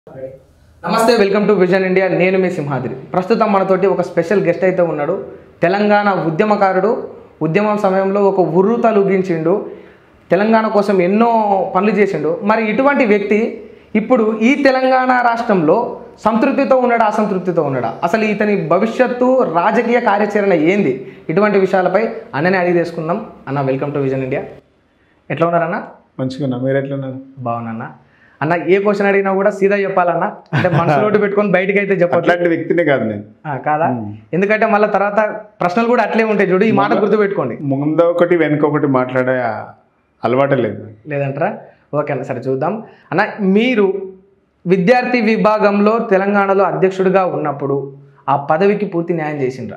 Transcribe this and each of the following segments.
నమస్తే welcome to vision India నేను మీ సింహాద్రి ప్రస్తుతం మనతోటి ఒక స్పెషల్ గెస్ట్ అయితే ఉన్నాడు తెలంగాణ ఉద్యమకారుడు ఉద్యమం సమయంలో ఒక ఉర్రు తలుగించిండు తెలంగాణ కోసం ఎన్నో పనులు చేసిండు మరి ఇటువంటి వ్యక్తి ఇప్పుడు ఈ తెలంగాణ రాష్ట్రంలో సంతృప్తితో ఉన్నాడా అసంతృప్తితో ఉన్నాడా అసలు ఇతని భవిష్యత్తు రాజకీయ కార్యాచరణ ఏంది ఇటువంటి విషయాలపై అన్ననే అడిగి తీసుకుందాం అన్న వెల్కమ్ టు విజన్ ఇండియా ఎట్లా ఉన్నారన్న మంచిగా ఉన్నా మీరు ఎట్లున్నారు బాగున్నా అన్న ఏ క్వశ్చన్ అడిగినా కూడా సీదా చెప్పాలన్న అంటే మనసులోటి పెట్టుకొని బయటికి అయితే చెప్పట్లేదు అట్లాంటి వ్యక్తినే కాదు నేను ఆ, కాదా ఎందుకంటే మళ్ళీ తర్వాత ప్రశ్నలు కూడా అట్లే ఉంటాయి చూడు ఈ మాట గుర్తుపెట్టుకోండి ముందు ఒకటి వెనుక ఒకటి మాట్లాడే అలవాటే లేదు లేదంటారా ఓకే అన్న సరే చూద్దాం అన్న మీరు విద్యార్థి విభాగంలో తెలంగాణలో అధ్యక్షుడిగా ఉన్నప్పుడు ఆ పదవికి పూర్తి న్యాయం చేసిండ్రా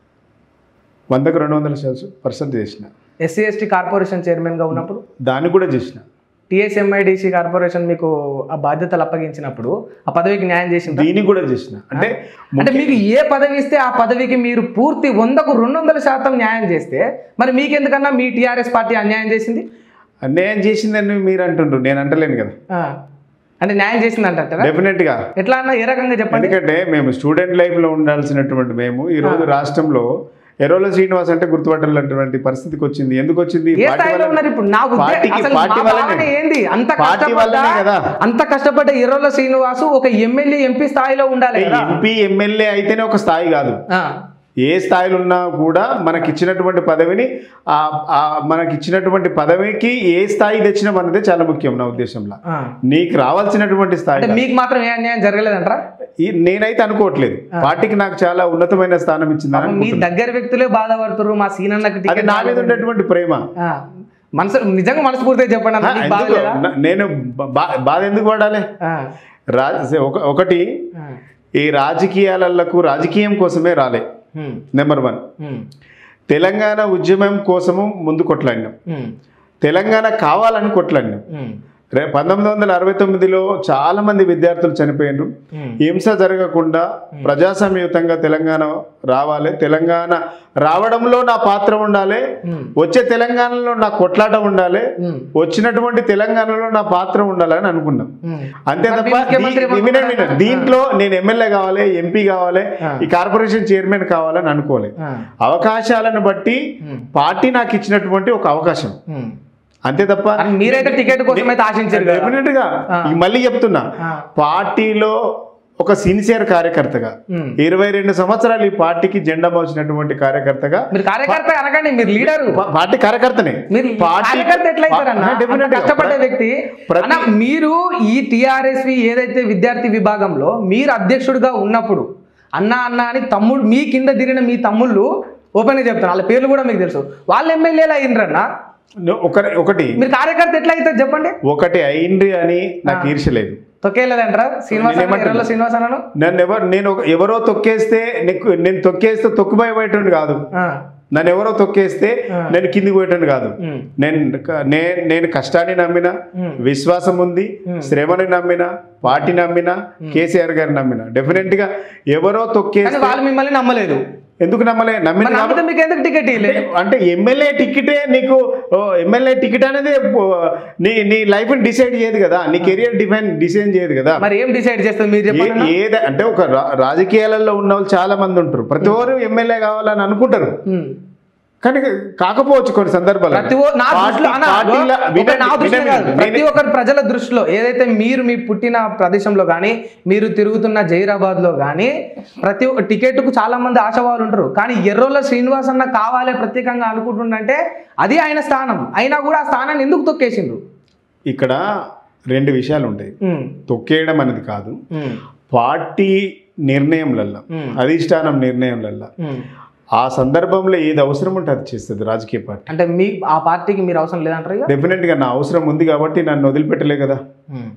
వందకు రెండు వందల పర్సెంట్ చేసిన ఎస్సీ ఎస్టీ కార్పొరేషన్ చైర్మన్గా ఉన్నప్పుడు దాన్ని కూడా చేసిన టీఎస్ఎంఐడిసి కార్పొరేషన్ మీకు ఆ బాధ్యతలు అప్పగించినప్పుడు ఆ పదవికి న్యాయం చేసిండ్రా దీన్ని కూడా చేసిన అంటే అంటే మీకు ఏ పదవి ఇస్తే ఆ పదవికి మీరు పూర్తి వందకు రెండు వందల శాతం న్యాయం చేస్తే మరి మీకెందుకన్నా మీ టీఆర్ఎస్ పార్టీ అన్యాయం చేసింది అన్యాయం చేసిందని మీరు అంటుండ్రు నేను అంటలేను కదా ఆ. అంటే న్యాయం చేసింది అంటారా డెఫినెట్ గా ఎట్లా అన్నా ఏ రకంగా చెప్పండి ఎందుకంటే మేము స్టూడెంట్ లైఫ్ లో ఉండాల్సినటువంటి మేము ఈ రోజు రాష్ట్రంలో ఎరోల శ్రీనివాస్ అంటే గుర్తుపట్టాలన్నటువంటి పరిస్థితికి వచ్చింది ఎందుకు వచ్చింది ఏ పార్టీ స్థాయిలో వల్ల- ఉన్నారు ఇప్పుడు నా ఉద్దే- పార్టీకి- అసలు పార్టీ మా వల్లనే. భావన ఏంది అంత పార్టీ కష్టపడ్డ వల్లనే కదా. అంత కష్టపడ్డ ఇర్రోల శ్రీనివాసు ఒక ఎమ్మెల్యే ఎంపీ స్థాయిలో ఉండాలి కదా ఎంపీ ఎమ్మెల్యే అయితేనే ఒక స్థాయి కాదు ఆ. ఏ స్థాయిలో ఉన్నా కూడా మనకి ఇచ్చినటువంటి పదవిని ఆ ఆ మనకి ఇచ్చినటువంటి పదవికి ఏ స్థాయి తెచ్చినాం అన్నదే చాలా ముఖ్యం నా ఉద్దేశంలో ఆ. నీకు రావాల్సినటువంటి స్థాయి అంటే మీకు మాత్రం ఏ అన్యాయం జరగలేదంటారా ఈ నేనైతే అనుకోవట్లేదు పార్టీకి నాకు చాలా ఉన్నతమైన స్థానం ఇచ్చిందని మీ అనుకుంటున్నా. దగ్గర వ్యక్తులే బాధపడుతున్నారు మా సీనన్నకి అది టికెట్ నా మీద ఉన్నటువంటి ప్రేమ ఆ. మనసు నిజంగా మనస్ఫూర్తిగా చెప్పండి అన్న ఆ, మీకు బాధ ఎందుకు? లేదా? నా- నేను బా- బా- బాధ ఎందుకు పడాలి ఆ. రా ఒక- ఒకటి ఆ. ఈ రాజకీయాలకు రాజకీయం కోసమే రాలే హ్మ్. నెంబర్ వన్ హ్మ్. తెలంగాణ ఉద్యమం కోసము ముందు కొట్లాడినాం హ్మ్. తెలంగాణ కావాలని కొట్లాడినాం హ్మ్. రే పంతొమ్మిది వందల అరవై తొమ్మిదిలో చాలా మంది విద్యార్థులు చనిపోయినారు హ్మ్. హింస జరగకుండా ప్రజాసమయుతంగా తెలంగాణ రావాలి తెలంగాణ రావడంలో నా పాత్ర ఉండాలి హ్మ్. వచ్చే తెలంగాణలో నా కొట్లాట ఉండాలి హ్మ్. వచ్చినటువంటి తెలంగాణలో నా పాత్ర ఉండాలని అనుకున్నాం హ్మ్. అంతే మరి తప్ప మీ ముఖ్యమంత్రి దీ- వినండి, వినండి. ఏమనుకున్నారు? దీంట్లో నేను ఎమ్మెల్యే కావాలి ఎంపీ కావాలి ఆ. ఈ కార్పొరేషన్ చైర్మన్ కావాలని అనుకోలే ఆ. అవకాశాలను బట్టి హ్మ్. పార్టీ నాకు ఇచ్చినటువంటి ఒక అవకాశం హ్మ్. అంతే తప్ప అని మీరైతే టికెట్ కోసం అయితే ఆశించారు కదా డెఫినెట్ గా ఆ. ఈ మళ్ళీ చెప్తున్నా ఆ. పార్టీలో ఒక సిన్సియర్ కార్యకర్తగా హ్మ్. ఇరవై రెండు సంవత్సరాలు ఈ పార్టీకి జెండా మోసినటువంటి కార్యకర్తగా మీరు కార్యకర్త అనకండి మీరు లీడరు పా- పార్టీ కార్యకర్తనే మీరు పార్టీ కార్యకర్త ఎట్లయితారన్న ఆ, definitely గా. కష్టపడ్డ వ్యక్తి ప్రతి- అన్న మీరు ఈ టిఆర్ఎస్వి ఏదైతే విద్యార్థి విభాగంలో మీరు అధ్యక్షుడిగా ఉన్నప్పుడు అన్న అన్న అని తమ్ముడు మీ కింద దిగిన మీ తమ్ముళ్ళు ఓపెన్ గా చెప్తాను వాళ్ళ పేర్లు కూడా మీకు తెలుసు వాళ్ళ ఎమ్మెల్యేలు అయ్యిండ్రన్న ను- ఒకటి ఒకటి మీరు కార్యకర్త ఎట్లా అవుతుంది చెప్పండి ఒకటి అయింది అని నాకు ఈర్షలేదు తొక్కేయలేదంటారా శ్రీనివాస్ అన్న, నేనేమంటున్నా? ఎర్రల శ్రీనివాస్ అన్నను నన్ను ఎవరు నేను ఒక- ఎవరో తొక్కేస్తే నీకు నేను తొక్కేస్తే తొక్కుపోయేటోని కాదు ఆ, నన్ను ఎవరో తొక్కేస్తే ఆ. నేను కిందికి పోయేటోని కాదు ఉమ్, నేను క- నే- నేను కష్టాన్ని నమ్మిన ఉమ్, విశ్వాసం ఉంది Hmm. శ్రమని నమ్మిన పార్టీ నమ్మిన కేసీఆర్ గారిని నమ్మిన డెఫినెట్ గా ఎవరో కానీ తొక్కేస్తే వాళ్ళు మిమ్మల్ని నమ్మలేదు ఎందుకు నమ్మలే నమ్మిన మరి నమ్మితే మీకు ఎందుకు టికెట్ ఇవ్వలేదు అంటే ఎమ్మెల్యే టికెటే నీకు ఎమ్మెల్యే టికెట్ అనేది ఓ, నీ నీ లైఫ్ డిసైడ్ చేయదు కదా నీ కెరియర్ డిఫైన్ డిసైడ్ చేయదు కదా మరి ఏం డిసైడ్ చేస్తుంది మీరు ఏ- చెప్పండి ఏద అంటే ఒక రా- రాజకీయాలలో ఉన్న వాళ్ళు చాలా మంది ఉంటారు ప్రతి ఒక్కరు ఎమ్మెల్యే కావాలని అనుకుంటారు ఉమ్. కానీ కాకపోవచ్చు కొన్ని సందర్భాలు ప్రతి ఒ- నా దృష్టిలో అన్న, ఒక నా దృష్టిలో కాదు, ప్రతి ఒక్కరి ప్రజల దృష్టిలో ఏదైతే మీరు మీ పుట్టిన ప్రదేశంలో కానీ మీరు తిరుగుతున్న జైరాబాద్ లో కానీ ప్రతి ఒక్క టికెట్ కు చాలా మంది ఆశవాళ్ళు ఉంటారు కానీ ఎర్రోల శ్రీనివాస్ అన్న కావాలి ప్రత్యేకంగా అనుకుంటుండంటే అది ఆయన స్థానం అయినా కూడా ఆ స్థానాన్ని ఎందుకు తొక్కేసిండ్రు ఇక్కడ రెండు విషయాలు ఉంటాయి ఉమ్, తొక్కేయడం అనేది కాదు ఉమ్, పార్టీ నిర్ణయంలల్లా ఉమ్, అధిష్టానం నిర్ణయంలల్లా ఉమ్. ఆ సందర్భంలో ఏది అవసరం ఉంటే అది చేస్తుంది రాజకీయ పార్టీ అంటే మీ ఆ పార్టీకి మీరు అవసరం లేదంటారు ఇక డెఫినెట్ గా నా అవసరం ఉంది కాబట్టి నన్ను వదిలిపెట్టలే కదా ఉమ్.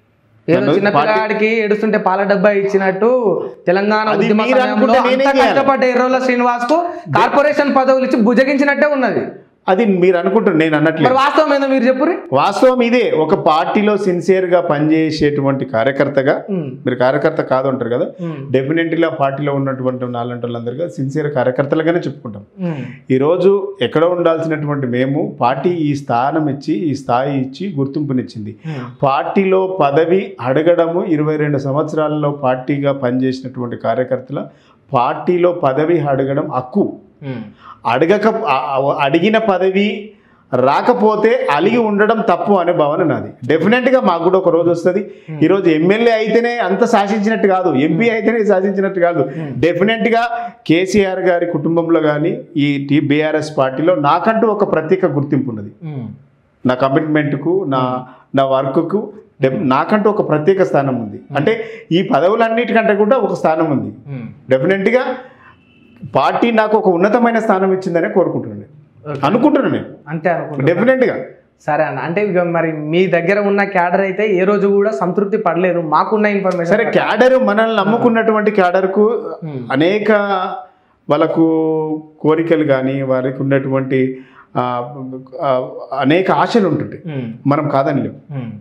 ఏదో నన్ను చిన్న పార్టీ- పిల్లగాడికి ఏడుస్తుంటే పాల డబ్బా ఇచ్చినట్టు తెలంగాణ అది ఉద్యమ మీరు సమయంలో అనుకుంటే నేనేం అంత చేయాలి? కష్టపడ్డ ఎర్రోల శ్రీనివాస్ కు కార్పొరేషన్ పదవులు ఇచ్చి భుజగించినట్టే ఉన్నది అది మీరు అనుకుంటారు నేను అన్నట్లేదు మరి వాస్తవం ఏందో మీరు చెప్పురి వాస్తవం ఇదే ఒక పార్టీలో సిన్సియర్గా పనిచేసేటువంటి కార్యకర్తగా మీరు కార్యకర్త కాదు అంటారు కదా డెఫినెట్గా పార్టీలో ఉన్నటువంటి నాలుగు వాళ్ళందరిగా సిన్సియర్ కార్యకర్తలుగానే చెప్పుకుంటాం ఈరోజు ఎక్కడ ఉండాల్సినటువంటి మేము పార్టీ ఈ స్థానం ఇచ్చి ఈ స్థాయి ఇచ్చి గుర్తింపునిచ్చింది పార్టీలో పదవి అడగడము ఇరవై రెండు సంవత్సరాలలో పార్టీగా పనిచేసినటువంటి కార్యకర్తల పార్టీలో పదవి అడగడం హక్కు అడగక ఆ- ఆ- అడిగిన పదవి రాకపోతే అలిగి ఉండడం తప్పు అనే భావన నాది డెఫినెట్గా మాకు కూడా ఒక రోజు వస్తుంది ఈరోజు ఎమ్మెల్యే అయితేనే అంత శాసించినట్టు కాదు ఎంపీ అయితేనే శాసించినట్టు కాదు డెఫినెట్గా కేసీఆర్ గారి కుటుంబంలో కానీ ఈ టీ బీఆర్ఎస్ పార్టీలో నాకంటూ ఒక ప్రత్యేక గుర్తింపు ఉన్నది నా కమిట్మెంట్కు నా నా వర్క్కు డెఫ్ నాకంటూ ఒక ప్రత్యేక స్థానం ఉంది అంటే ఈ పదవులన్నిటికంటే కూడా ఒక స్థానం ఉంది డెఫినెట్గా పార్టీ నాకు ఒక ఉన్నతమైన స్థానం ఇచ్చిందనే కోరుకుంటున్నాను నేను. అనుకుంటున్నాను నేను అంతే అనుకుంటా డెఫినెట్గా సరే అన్న అంటే ఇక మరి మీ దగ్గర ఉన్న క్యాడర్ అయితే ఏ రోజు కూడా సంతృప్తి పడలేదు మాకున్న ఇన్ఫర్మేషన్ సరే క్యాడర్ మనల్ని నమ్ముకున్నటువంటి క్యాడర్కు అనేక వాళ్ళకు కోరికలు కానీ వారికి ఉన్నటువంటి ఆ, ఆ, అనేక ఆశలు ఉంటుంటాయి మనం కాదని లేవు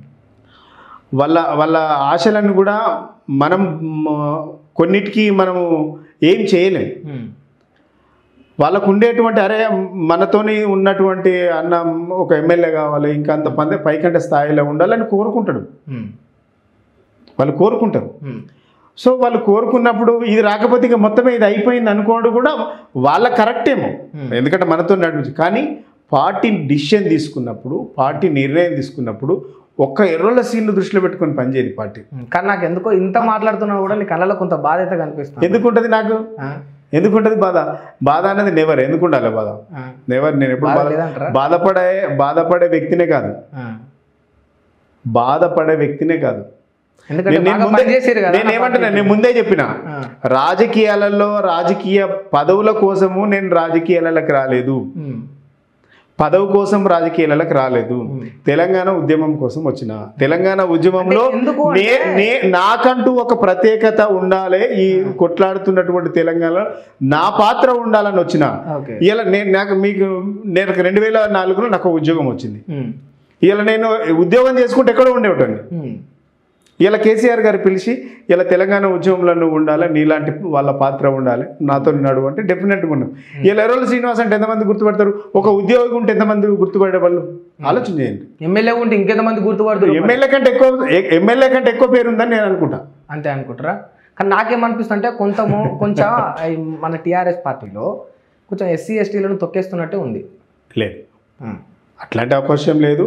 వాళ్ళ వాళ్ళ ఆశలను కూడా మనం మ, కొన్నిటికి మనము ఏం చేయలేం వాళ్ళకు ఉండేటువంటి అరే మనతోని ఉన్నటువంటి అన్న ఒక ఎమ్మెల్యే కావాలి ఇంకా అంత పంద పైకంటే స్థాయిలో ఉండాలని కోరుకుంటాడు వాళ్ళు కోరుకుంటారు సో వాళ్ళు కోరుకున్నప్పుడు ఇది రాకపోతే ఇక మొత్తమే ఇది అయిపోయింది అనుకోవడం కూడా వాళ్ళ కరెక్టేమో ఎందుకంటే మనతో నడిపించి కానీ పార్టీ డిసిషన్ తీసుకున్నప్పుడు పార్టీ నిర్ణయం తీసుకున్నప్పుడు ఒక్క ఎర్రల సీన్లు దృష్టిలో పెట్టుకొని పనిచేయదు పార్టీ కానీ నాకు ఎందుకో ఇంత మాట్లాడుతున్నా కూడా నీ కళ్ళలో కొంత బాధ అయితే కనిపిస్తుంది ఎందుకుంటది నాకు ఆ, ఎందుకుంటది బాధ బాధ అనేది నెవర్ ఎందుకు ఉండాలి బాధ ఆ, నెవర్ నేను ఎప్పుడు బాధ బాధ లేదంటారా? బాధపడే బాధపడే వ్యక్తినే కాదు ఆ. బాధపడే వ్యక్తినే కాదు ఎందుకంటే నేను- నేను బాగా ముందే- పనిచేసారు కదా నేను ఏమంటున్నా నేను ముందే చెప్పిన ఆ. రాజకీయాలలో రాజకీయ పదవుల కోసము నేను రాజకీయాలకు రాలేదు ఉమ్, పదవి కోసం రాజకీయాలకు రాలేదు తెలంగాణ ఉద్యమం కోసం వచ్చిన తెలంగాణ ఉద్యమంలో అంటే ఎందుకు నే నే నాకంటూ ఒక ప్రత్యేకత ఉండాలి ఈ కొట్లాడుతున్నటువంటి తెలంగాణలో నా పాత్ర ఉండాలని వచ్చిన ఓకే ఇలా నేను నాకు మీకు నేను రెండు వేల నాలుగులో నాకు ఒక ఉద్యోగం వచ్చింది ఉమ్, ఇలా నేను ఉద్యోగం చేసుకుంటే ఎక్కడో ఉండేవాడిని ఉమ్, ఇలా కేసీఆర్ గారు పిలిచి ఇలా తెలంగాణ ఉద్యమంలో నువ్వు ఉండాలి నీలాంటి వాళ్ళ పాత్ర ఉండాలి నాతో నడువు అంటే డెఫినెట్గా ఉన్నాం ఇలా ఎర్రల శ్రీనివాస్ అంటే ఎంతమంది గుర్తుపడతారు ఒక ఉద్యోగి ఉంటే ఎంతమంది గుర్తుపడే వాళ్ళు ఆలోచన చేయండి ఎమ్మెల్యే ఉంటే ఇంకెంతమంది గుర్తుపడుతున్నారు ఎమ్మెల్యే కంటే ఎక్కువ ఎమ్మెల్యే కంటే ఎక్కువ పేరు ఉందని నేను అనుకుంటా అంతే అనుకుంటారా కానీ నాకేమనిపిస్తుంది అంటే కొంచెము కొంచెం ఈ మన టీఆర్ఎస్ పార్టీలో కొంచెం ఎస్సీ ఎస్టీలను తొక్కేస్తున్నట్టే ఉంది లేదు అట్లాంటి అవకాశం లేదు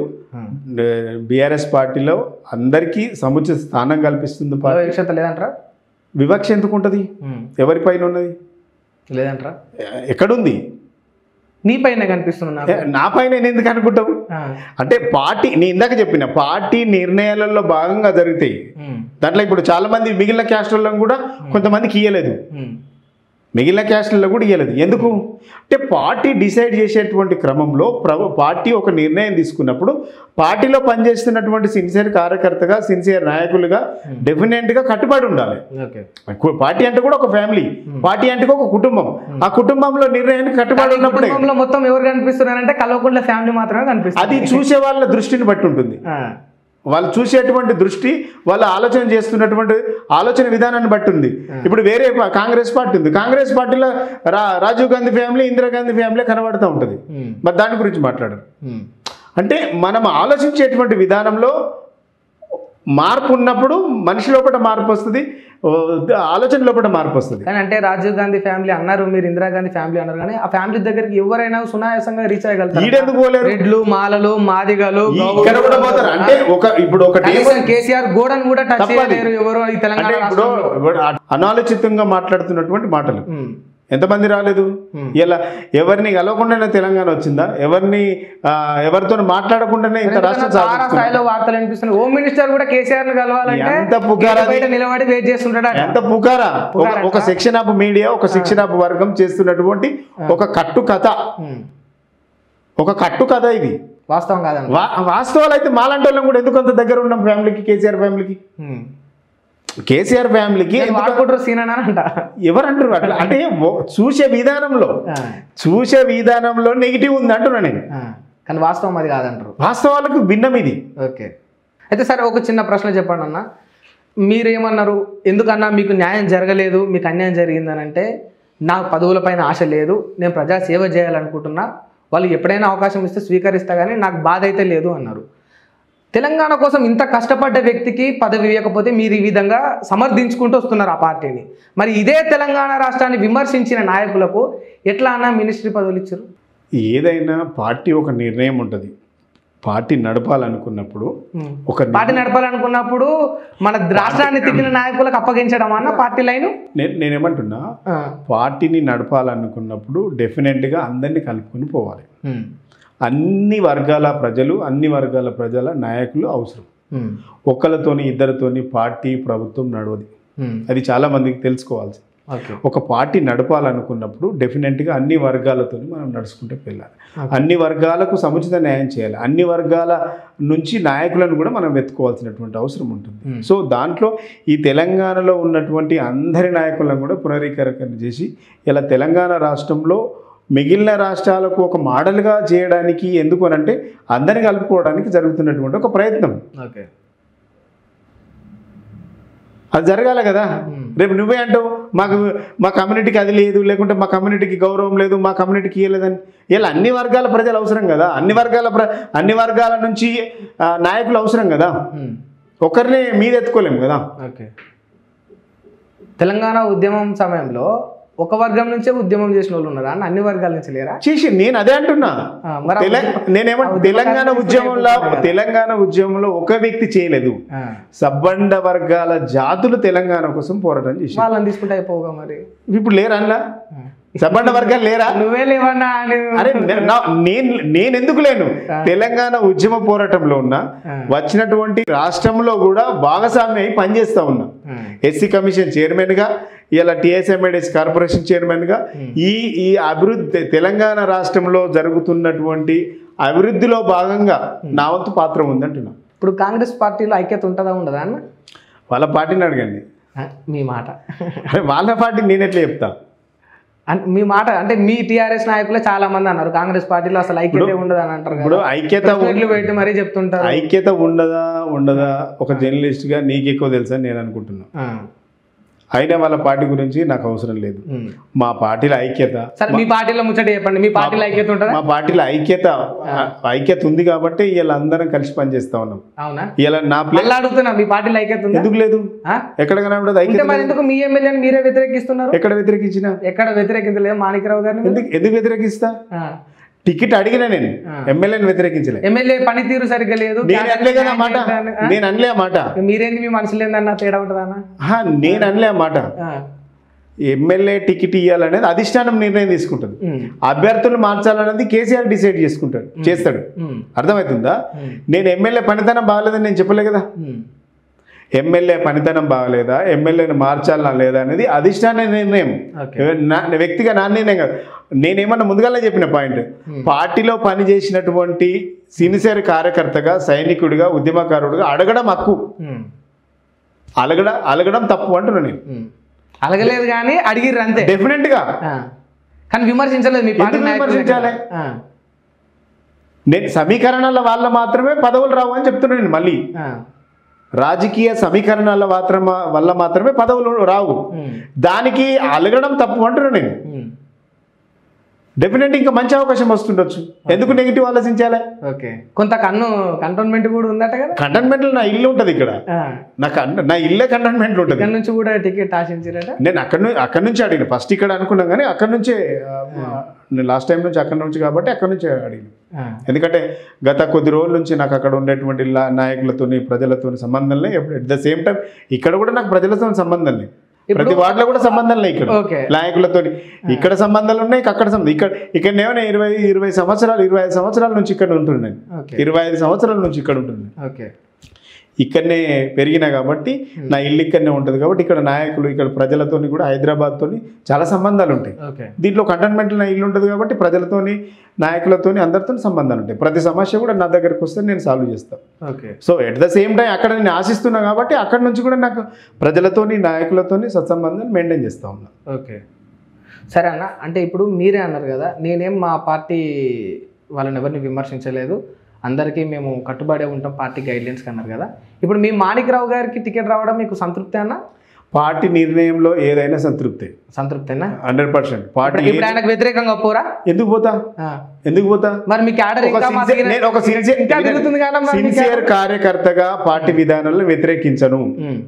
బీఆర్ఎస్ పార్టీలో అందరికీ సముచిత స్థానం కల్పిస్తుంది పార్టీ వివక్షత లేదంటారా వివక్ష ఎందుకు ఉంటుంది ఉమ్, ఎవరిపైన ఉన్నది లేదంటారా ఎ- ఎక్కడుంది నీ పైన కనిపిస్తుంది నాకు ఏ, నా పైన నేను ఎందుకు అనుకుంటావు ఆ, అంటే పార్టీ నేను ఇందాక చెప్పిన పార్టీ నిర్ణయాలలో భాగంగా జరుగుతాయి ఉమ్, దాంట్లో ఇప్పుడు చాలా మంది మిగిలిన క్యాస్ట్లలో కూడా కొంతమందికి ఇయ్యలేదు ఉమ్, మిగిలిన క్యాస్ట్లలో కూడా ఇయ్యలేదు ఎందుకు అంటే పార్టీ డిసైడ్ చేసేటువంటి క్రమంలో ప్రభు పార్టీ ఒక నిర్ణయం తీసుకున్నప్పుడు పార్టీలో పనిచేస్తున్నటువంటి సిన్సియర్ కార్యకర్తగా సిన్సియర్ నాయకులుగా డెఫినెట్గా కట్టుబడి ఉండాలి ఓకే పార్టీ అంటే కూడా ఒక ఫ్యామిలీ పార్టీ అంటే ఒక కుటుంబం ఆ కుటుంబంలో నిర్ణయానికి కట్టుబడి ఉన్నప్పుడే కుటుంబంలో మొత్తం ఎవరు కనిపిస్తున్నారంటే కల్వకుంట్ల ఫ్యామిలీ మాత్రమే కనిపిస్తుంది అది చూసే వాళ్ళ దృష్టిని బట్టి ఉంటుంది ఆ, వాళ్ళు చూసేటువంటి దృష్టి వాళ్ళు ఆలోచన చేస్తున్నటువంటి ఆలోచన విధానాన్ని బట్టి ఉంది ఇప్పుడు వేరే పా- కాంగ్రెస్ పార్టీ ఉంది కాంగ్రెస్ పార్టీలో రా రాజీవ్ గాంధీ ఫ్యామిలీ ఇందిరాగాంధీ ఫ్యామిలీ కనబడుతూ ఉంటుంది ఉమ్, మరి దాని గురించి మాట్లాడరు ఉమ్, అంటే మనం ఆలోచించేటువంటి విధానంలో మార్పు ఉన్నప్పుడు మనిషి లోపల మార్పు వస్తుంది ఓ, ఆలోచన లోపల మార్పు వస్తుంది కానీ అంటే రాజీవ్ గాంధీ ఫ్యామిలీ అన్నారు మీరు ఇందిరాగాంధీ ఫ్యామిలీ అన్నారు కానీ ఆ ఫ్యామిలీ దగ్గరికి ఎవరైనా సునాయాసంగా రీచ్ అయ్యగలుగుతారు ఈడెందుకు పోలేరు రెడ్లు మాలలు మాదిగలు ఈ- గౌడ్లు, ఇక్కడ కూడా పోతారు అంటే ఒక ఇప్పుడు ఒకటి కనీసం కేసీఆర్ గోడను కూడా టచ్ తప్పది. చేయలేరు ఎవరు ఈ తెలంగాణ అంటే ఇప్పుడు రాష్ట్రంలో ఇప్పుడు అనాలోచితంగా మాట్లాడుతున్నటువంటి మాటలు ఉమ్, ఎంతమంది రాలేదు ఇలా ఎవరిని కలవకుండానే తెలంగాణ వచ్చిందా ఎవరిని ఆ, ఎవరితో మాట్లాడకుండానే ఇంత రాష్ట్రం తారా సాధించుకుందా స్థాయిలో వార్తలు వినిపిస్తున్నాయి హోమ్ మినిస్టర్ కూడా కేసీఆర్ ని కలవాలంటే ఎంత పుకారా గేట్ బయట నిలబడి వెయిట్ చేస్తుంటాడు ఎంత పుకారా ఒక- ఒక సెక్షన్ ఆఫ్ మీడియా ఒక సెక్షన్ ఆఫ్ వర్గం చేస్తున్నటువంటి ఒక కట్టు కథ ఒక కట్టు కథ ఇది వాస్తవం కాదండి వా- వాస్తవాలు అయితే మాలాంటి వాళ్ళం కూడా ఎందుకు అంత దగ్గర ఉన్నాం ఫ్యామిలీకి కేసీఆర్ ఫ్యామిలీకి ఉమ్, కేసీఆర్ ఫ్యామిలీకి నేను వాడుకుంటారు సీన్ అని అంట ఎవరు అంటారు అట్లా అంటే ఓ- చూసే విధానంలో ఆ, చూసే విధానంలో నెగిటివ్ ఉంది అంటున్నా నేను ఆ. కానీ వాస్తవం అది కాదంటారు వాస్తవాలకు భిన్నం ఇది ఓకే అయితే సరే ఒక చిన్న ప్రశ్న చెప్పండి అన్న మీరేమన్నారు ఎందుకన్నా మీకు న్యాయం జరగలేదు మీకు అన్యాయం జరిగిందని అంటే నాకు పదవులపైన ఆశ లేదు నేను ప్రజా సేవ చేయాలనుకుంటున్నా వాళ్ళు ఎప్పుడైనా అవకాశం ఇస్తే స్వీకరిస్తా కానీ నాకు బాధ అయితే లేదు అన్నారు తెలంగాణ కోసం ఇంత కష్టపడ్డ వ్యక్తికి పదవి ఇవ్వకపోతే మీరు ఈ విధంగా సమర్థించుకుంటూ వస్తున్నారు ఆ పార్టీని మరి ఇదే తెలంగాణ రాష్ట్రాన్ని విమర్శించిన నాయకులకు ఎట్లా అన్న మినిస్ట్రీ పదవులు ఇచ్చారు ఏదైనా పార్టీ ఒక నిర్ణయం ఉంటుంది పార్టీ నడపాలనుకున్నప్పుడు ఒక పార్టీ నడపాలనుకున్నప్పుడు మన రాష్ట్రాన్ని తిట్టిన నాయకులకు అప్పగించడం అన్న పార్టీ లైన్ నేను నేనేమంటున్నా పార్టీని నడపాలనుకున్నప్పుడు డెఫినెట్గా అందరినీ కలుపుకొని పోవాలి అన్ని వర్గాల ప్రజలు అన్ని వర్గాల ప్రజల నాయకులు అవసరం ఒకళ్ళతోని ఇద్దరితోని పార్టీ ప్రభుత్వం నడవది అది చాలా మందికి తెలుసుకోవాల్సి ఓకే ఒక పార్టీ నడపాలనుకున్నప్పుడు డెఫినెట్గా అన్ని వర్గాలతో మనం నడుచుకుంటూ వెళ్ళాలి అన్ని వర్గాలకు సముచిత న్యాయం చేయాలి అన్ని వర్గాల నుంచి నాయకులను కూడా మనం వెతుకోవాల్సినటువంటి అవసరం ఉంటుంది Hmm. సో దాంట్లో ఈ తెలంగాణలో ఉన్నటువంటి అందరి నాయకులను కూడా పునరీకరణ చేసి ఇలా తెలంగాణ రాష్ట్రంలో మిగిలిన రాష్ట్రాలకు ఒక మోడల్గా చేయడానికి ఎందుకు అనంటే అందరిని కలుపుకోవడానికి జరుగుతున్నటువంటి ఒక ప్రయత్నం ఓకే అది జరగాలి కదా రేపు నువ్వే అంటావు మాకు మా కమ్యూనిటీకి అది లేదు లేకుంటే మా కమ్యూనిటీకి గౌరవం లేదు మా కమ్యూనిటీకి ఇవ్వలేదని ఇలా అన్ని వర్గాల ప్రజలు అవసరం కదా అన్ని వర్గాల ప్ర అన్ని వర్గాల నుంచి ఆ, నాయకులు అవసరం కదా ఒకరిని మీద ఎత్తుకోలేము కదా ఓకే తెలంగాణ ఉద్యమం సమయంలో ఒక వర్గం నుంచే ఉద్యమం చేసిన వాళ్ళు ఉన్నారా అన్న అన్ని వర్గాల నుంచి లేరా చేసి నేను అదే అంటున్నా ఆ, మరి ఆ తెల- ఉద్యమ- నేనేమో ఆ ఉద్యమ తెలంగాణ కాంగ్రెస్ ఉద్యమంలో అయిపోతుంది కదా. తెలంగాణ ఉద్యమంలో ఒక వ్యక్తి చేయలేదు ఆ, సబ్బండ వర్గాల జాతులు తెలంగాణ కోసం పోరాటం చేసి వాళ్ళని తీసుకుంటే అయిపోగా మరి ఇప్పుడు లేరా అందులో ఆ. సబ్బండ వర్గాలు లేరా నువ్వే లేవన్నా అని అరే నే- నా- నేను నేను ఎందుకు లేను తెలంగాణ ఉద్యమ పోరాటంలో ఉన్నా ఆ. వచ్చినటువంటి రాష్ట్రంలో కూడా భాగస్వామి అయి పనిచేస్తా ఉన్నా ఆ, ఎస్సీ కమిషన్ చైర్మన్ గా ఇలా టిఎస్ఎంఐడిఎస్ కార్పొరేషన్ చైర్మన్ గా ఈ ఈ అభివృద్ధి తెలంగాణ రాష్ట్రంలో జరుగుతున్నటువంటి అభివృద్ధిలో భాగంగా నా వంతు పాత్ర ఉందంటున్నా ఇప్పుడు కాంగ్రెస్ పార్టీలో ఐక్యత ఉంటుందా ఉండదా అన్న వాళ్ళ పార్టీని అడగండి ఆ, మీ మాట అరే వాళ్ళ పార్టీ నేను ఎట్లా చెప్తా అంటే మీ మాట అంటే మీ టిఆర్ఎస్ నాయకులే చాలా మంది అన్నారు కాంగ్రెస్ పార్టీలో అసలు ఐక్యత ఉండదు అని అంటారు ఇప్పుడు కదా ఐక్యత ప్రెస్ మీట్లు పెట్టి మరీ చెప్తుంటారు ఐక్యత ఉండదా ఉండదా ఒక జర్నలిస్ట్ గా నీకు ఎక్కువ తెలుసా అని నేను అనుకుంటున్నా ఆ, అయినా వాళ్ళ పార్టీ గురించి నాకు అవసరం లేదు ఉమ్. మా పార్టీల ఐక్యత సరే మీ పార్టీలో ముచ్చట చెప్పండి మీ పార్టీలో ఐక్యత ఉంటుందా మా పార్టీల ఐక్యత ఐక్యత ఉంది కాబట్టి ఇలా అందరం కలిసి పనిచేస్తా ఉన్నాం అవునా ఇలా నా ప్లే మళ్ళీ అడుగుతున్నా మీ పార్టీలో ఐక్యత ఉందా ఎందుకు లేదు ఆ? ఎక్కడ కనబడదు ఉంటే ఐక్యత మరి ఎందుకు మీ ఎమ్మెల్యేని మీరే వ్యతిరేకిస్తున్నారు ఎక్కడ వ్యతిరేకించిన ఎక్కడ వ్యతిరేకించలేదు మాణిక్రావు గారిని మీరు? ఎందుకు ఎందుకు వ్యతిరేకిస్తా ఆ. టికెట్ అడిగినా నేను ఆ. ఎమ్మెల్యేని వ్యతిరేకించలే ఎమ్మెల్యే పనితీరు సరిగ్గా లేదు నేను అనలే కదా ఆ మాట నేను అనలే ఆ మాట మీరేంది మీ మనసులో ఏందన్న తేడా ఉంటుందన్న ఆహా, నేను అనలే ఆ మాట ఆ. ఎమ్మెల్యే టికెట్ ఇవ్వాలనేది అధిష్టానం నిర్ణయం తీసుకుంటుంది ఉమ్. అభ్యర్థులు మార్చాలనేది కేసీఆర్ డిసైడ్ చేసుకుంటాడు చేస్తాడు ఉమ్. అర్థమవుతుందా ఉమ్. నేను ఎమ్మెల్యే పనితనం బాగలేదని నేను చెప్పలే కదా ఉమ్. ఎమ్మెల్యే పనితనం బాగలేదా ఎమ్మెల్యేని మార్చాలా లేదా అనేది అధిష్టాన నిర్ణయం ఓకే నా వ్యక్తిగా నా నిర్ణయం కాదు నేనేమన్నా ముందుగానే చెప్పిన పాయింట్ పార్టీలో పనిచేసినటువంటి సిన్సియర్ కార్యకర్తగా సైనికుడిగా ఉద్యమకారుడిగా అడగడం హక్కు ఉమ్. అలగడ అలగడం తప్పు అంటున్నా నేను ఉమ్. అలగలేదు కానీ అడిగిర్రు అంతే డెఫినెట్ గా ఆ. కానీ విమర్శించలేదు మీ పార్టీ ఎందుకు నాయకులు విమర్శించాలి? ఆ. నేను సమీకరణాల వల్ల మాత్రమే పదవులు రావు అని చెప్తున్నాను నేను మళ్ళీ ఆ. రాజకీయ సమీకరణాల మాత్రం వల్ల మాత్రమే పదవులు రావు ఉమ్. దానికి అలగడం తప్పు అంటున్నా నేను ఉమ్. డెఫినెట్ ఇంకా మంచి అవకాశం వస్తుండొచ్చు ఎందుకు నెగిటివ్ ఆలోచించాలి ఓకే కొంత కన్ను కంటోన్మెంట్ కూడా ఉందట కదా కంటోన్మెంట్లో నా ఇల్లు ఉంటుంది ఇక్కడ ఆ. నా కన్- నా ఇల్లే కంటోన్మెంట్లో ఉంటుంది ఇక్కడ నుంచి కూడా టికెట్ ఆశించారట నేను అక్కడ నుంచి అక్కడ నుంచి అడిగిన ఫస్ట్ ఇక్కడ అనుకున్నాం కానీ అక్కడ నుంచే ఆ, నేను లాస్ట్ టైం నుంచి అక్కడ నుంచి కాబట్టి అక్కడ నుంచే అడిగిన ఆ. ఎందుకంటే గత కొద్ది రోజుల నుంచి నాకు అక్కడ ఉండేటువంటి లా- నాయకులతోని ప్రజలతోని సంబంధం లేదు ఎట్ ద సేమ్ టైం ఇక్కడ కూడా నాకు ప్రజలతో సంబంధం లేదు ప్రతి వాటిలో కూడా సంబంధం లేదు ఇక్కడ ఓకే నాయకులతో ఇక్కడ సంబంధాలు ఉన్నాయి అక్కడ సంబంధం ఇక్కడ ఇక్కడ నేను ఇరవై ఇరవై సంవత్సరాలు ఇరవై ఐదు సంవత్సరాల నుంచి ఇక్కడ ఉంటున్నాను ఓకే ఇరవై ఐదు సంవత్సరాల నుంచి ఇక్కడ ఉంటున్నాను ఓకే ఇక్కడనే పెరిగినా కాబట్టి నా ఇల్లు ఇక్కడనే ఉంటుంది కాబట్టి ఇక్కడ నాయకులు ఇక్కడ ప్రజలతోని కూడా హైదరాబాద్తోని చాలా సంబంధాలు ఉంటాయి ఓకే దీంట్లో కంటోన్మెంట్లో నా ఇల్లు ఉంటుంది కాబట్టి ప్రజలతోని నాయకులతోని అందరితో సంబంధాలు ఉంటాయి ప్రతి సమస్య కూడా నా దగ్గరకు వస్తే నేను సాల్వ్ చేస్తాను okay so at the same time అక్కడ నేను ఆశిస్తున్నా కాబట్టి అక్కడ నుంచి కూడా నాకు ప్రజలతోని నాయకులతోని సత్సంబంధాలు మెయింటైన్ చేస్తూ ఉన్నా ఓకే సరే అన్న అంటే ఇప్పుడు మీరే అన్నారు కదా నేనేం మా పార్టీ వాళ్ళని ఎవరిని విమర్శించలేదు అందరికీ మేము కట్టుబడే ఉంటాం పార్టీ గైడ్లైన్స్కి అన్నారు కదా ఇప్పుడు మీ మాణిక్రావు గారికి టికెట్ రావడం మీకు సంతృప్తి అన్న పార్టీ నిర్ణయంలో ఏదైనా సంతృప్తి సంతృప్తేనా హండ్రెడ్ పర్సెంట్ పార్టీ ఇప్పుడు ఆయనకు వ్యతిరేకంగా పోరా ఎందుకు పోతా ఆ. ఎందుకు పోతా మరి మీ క్యాడర్ ఒక ఇంకా మా sincere- దగ్గర- నేను ఒక sincere- ఇంకా తిరుగుతుంది కదా మరి మీ సిన్సియర్ cadre? కార్యకర్తగా పార్టీ విధానాలను వ్యతిరేకించను ఉమ్.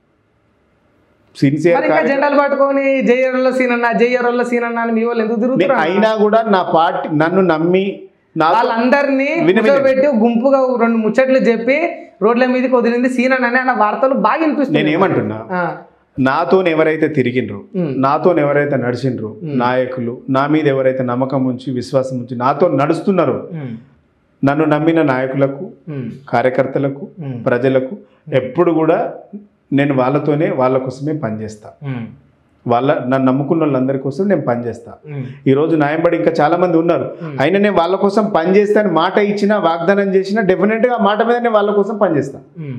సిన్సియర్ మరి ఇంకా జెండాలు పట్టుకొని జయ్యర్ల సీన్ అన్న జయ్యర్ల సీన్ అన్న అని మీ వాళ్ళు ఎందుకు నేను తిరుగుతారు అయినా కూడా నా పార్టీ నన్ను నమ్మి నా వాళ్ళందరినీ విను, విను. కూర్చోబెట్టి గుంపుగా రెండు ముచ్చట్లు చెప్పి రోడ్ల మీదకి వదిలింది సీన్ అని అన్న వార్తలు బాగా నేను వినిపిస్తున్నాయి ఏమంటున్నా ఆ, నాతో ఎవరైతే తిరిగిండ్రు ఉమ్. నాతో ఎవరైతే నడిచిండ్రు నాయకులు నా మీద ఎవరైతే నమ్మకం ఉంచి విశ్వాసం ఉంచి నాతో నడుస్తున్నారో ఉమ్, నన్ను నమ్మిన నాయకులకు ఉమ్, కార్యకర్తలకు ఉమ్, ప్రజలకు ఎప్పుడు కూడా నేను వాళ్ళతోనే వాళ్ళ కోసమే పనిచేస్తా ఉమ్, వాళ్ళ నన్ను నమ్ముకున్న వాళ్ళందరి కోసం నేను పనిచేస్తా ఉమ్, ఈ రోజు నాయంబడి ఇంకా చాలా మంది ఉన్నారు అయినా నేను వాళ్ళ కోసం పనిచేస్తాను మాట ఇచ్చినా వాగ్దానం చేసినా డెఫినెట్గా ఆ మాట మీద నేను వాళ్ళ కోసం పనిచేస్తా ఉమ్.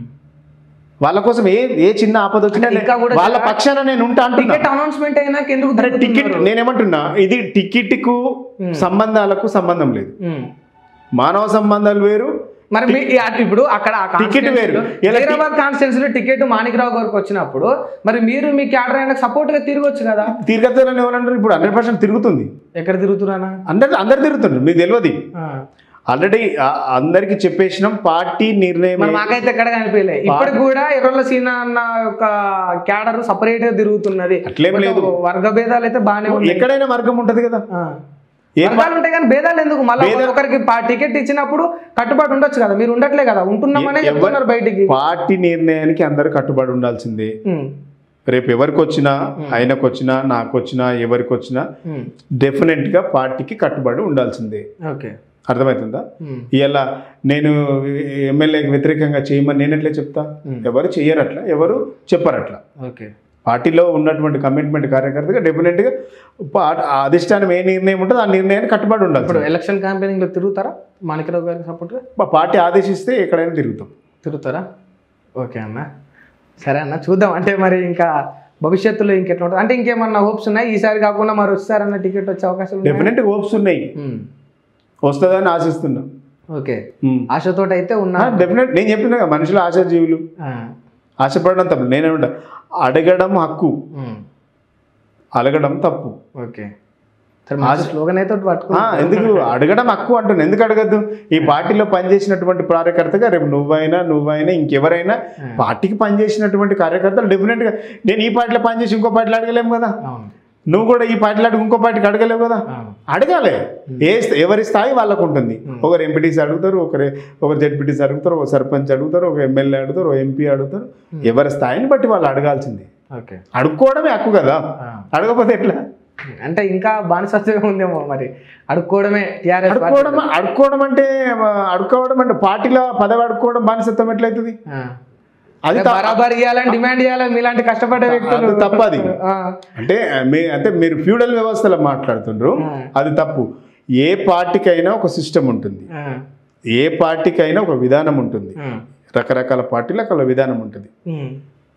వాళ్ళ కోసం ఏ ఏ చిన్న ఆపద వచ్చినా అంటే ఇంకా నేను- కూడా వాళ్ళ పక్షాన నేను ఉంటా అంటున్నా టికెట్ అనౌన్స్మెంట్ అయినాక ఎందుకు అరే టికెట్ తిరుగుతున్నారు? నేనేమంటున్నా ఇది టికెట్ కు సంబంధాలకు సంబంధం లేదు ఉమ్. మానవ సంబంధాలు వేరు మరి మీ ఈ అటు ఇప్పుడు అక్కడ ఆ టికెట్ constituency వేరు. లో, ఎలా టి- హైదరాబాద్ కాన్స్టిట్యూన్సీ లో టికెట్ మాణిక్రావు గారికి వచ్చినప్పుడు మరి మీరు మీ క్యాడర్ ఆయనకు సపోర్ట్ గా తిరగొచ్చు కదా తిరగతారని ఎవరంటారు ఇప్పుడు హండ్రెడ్ పర్సెంట్ తిరుగుతుంది ఎక్కడ తిరుగుతురానా అందరు అందరు తిరుగుతున్నారు మీకు తెలియదు ఆల్రెడీ అందరికి చెప్పేసినాం పార్టీ నిర్ణయం మరి మాకైతే ఎక్కడ కనిపించలే ఇప్పటికి కూడా ఎర్రల సీన అన్న యొక్క క్యాడర్ సపరేట్ గా తిరుగుతున్నది అట్లేం లేదు. వర్గ భేదాలు అయితే బాగానే ఉన్నాయి ఎక్కడైనా వర్గం ఉంటది కదా ఆ. ఏ వర్గాలు ఉంటాయి కానీ భేదాలు ఎందుకు మళ్ళీ భేదా- ఒకరికి టికెట్ ఇచ్చినప్పుడు కట్టుబాటు ఉండొచ్చు కదా మీరు ఉండట్లే కదా ఉంటున్నామనే ఎవ- చెప్తున్నారు బయటికి పార్టీ నిర్ణయానికి అందరు కట్టుబడి ఉండాల్సిందే ఉమ్, రేపు ఎవరికి వచ్చినా ఆయనకు వచ్చినా నాకు వచ్చినా ఎవరికి వచ్చినా ఉమ్, డెఫినెట్ గా పార్టీకి కట్టుబడి ఉండాల్సిందే ఓకే అర్థమవుతుందా ఉమ్, ఇలా నేను ఎమ్మెల్యేకి వ్యతిరేకంగా చేయమని నేను ఎట్లా చెప్తా ఎవరు చెయ్యరు అట్లా ఎవరు చెప్పరు అట్లా ఓకే పార్టీలో ఉన్నటువంటి కమిట్మెంట్ కార్యకర్తగా డెఫినెట్గా పా- ఆ అధిష్టానం ఏ నిర్ణయం ఉంటుందో ఆ నిర్ణయానికి కట్టుబడి ఉండాలి ఇప్పుడు ఎలక్షన్ క్యాంపెయినింగ్ లో తిరుగుతారా మాణిక్రావు గారికి సపోర్ట్ మా పార్టీ ఆదేశిస్తే ఎక్కడైనా తిరుగుతాం తిరుగుతారా ఓకే అన్న సరే అన్న చూద్దాం అంటే మరి ఇంకా భవిష్యత్తులో ఇంకెట్లా ఉంటుంది అంటే ఇంకేమన్నా హోప్స్ ఉన్నాయి ఈసారి కాకుండా మరి వచ్చారన్న టికెట్ వచ్చే అవకాశం ఉంది డెఫినెట్ హోప్స్ ఉన్నాయి వస్తుందని ఆశిస్తున్నాం ఓకే ఆశతోటి అయితే ఉన్నా డెఫినెట్ నేను చెప్పిన కదా, మనుషులు ఆశాజీవులు ఆ, ఆశపడడం తప్పు నేనేమంటా అడగడం హక్కు ఉమ్, అడగడం తప్పు ఓకే సరే మంచి స్లోగన్ అయితే ఒకటి పట్టుకున్నా ఆ, ఎందుకు అడగడం హక్కు అంటున్నా ఎందుకు అడగద్దు ఈ పార్టీలో పనిచేసినటువంటి కార్యకర్తగా రేపు నువ్వైనా నువ్వైనా ఇంకెవరైనా పార్టీకి పనిచేసినటువంటి కార్యకర్తలు డెఫినెట్గా నేను ఈ పార్టీలో పనిచేసి ఇంకో పార్టీలో అడగలేము కదా అవును నువ్వు కూడా ఈ పార్టీలో అడుగు ఇంకో పార్టీకి అడగలేవు కదా అవును అడగాలి ఏ స్థ- ఎవరి స్థాయి వాళ్ళకు ఉంటుంది ఒకరు ఎంపీటీసీ అడుగుతారు ఒకరు ఒకరు జెడ్పీటీసీ అడుగుతారు ఒక సర్పంచ్ అడుగుతారు ఒక ఎమ్మెల్యే అడుగుతారు ఒక ఎంపీ అడుగుతారు ఎవరి స్థాయిని బట్టి వాళ్ళు అడగాల్సిందే ఓకే అడుక్కోవడమే హక్కు కదా ఆ. అడగకపోతే ఎట్లా అంటే ఇంకా బానిసత్వం ఉందేమో మరి అడుక్కోవడమే టీఆర్ఎస్ అడుక్కోవడం అడుక్కోవడం అంటే ఆ, అడుక్కోవడం అంటే పార్టీలో పదవి అడుక్కోవడం బానిసత్వం ఎట్లయితుంది అది త- బరాబర్ ఇవ్వాలని డిమాండ్ చేయాలని మీలాంటి కష్టపడే వ్యక్తులు అది తప్పది ఆ, అంటే మీ అంటే మీరు ఫ్యూడల్ వ్యవస్థలో మాట్లాడుతుండ్రు అది తప్పు ఏ పార్టీకైనా ఒక సిస్టమ్ ఉంటుంది ఆ, ఏ పార్టీకైనా ఒక విధానం ఉంటుంది ఆ, రకరకాల పార్టీలకు ఒక విధానం ఉంటుంది ఉమ్,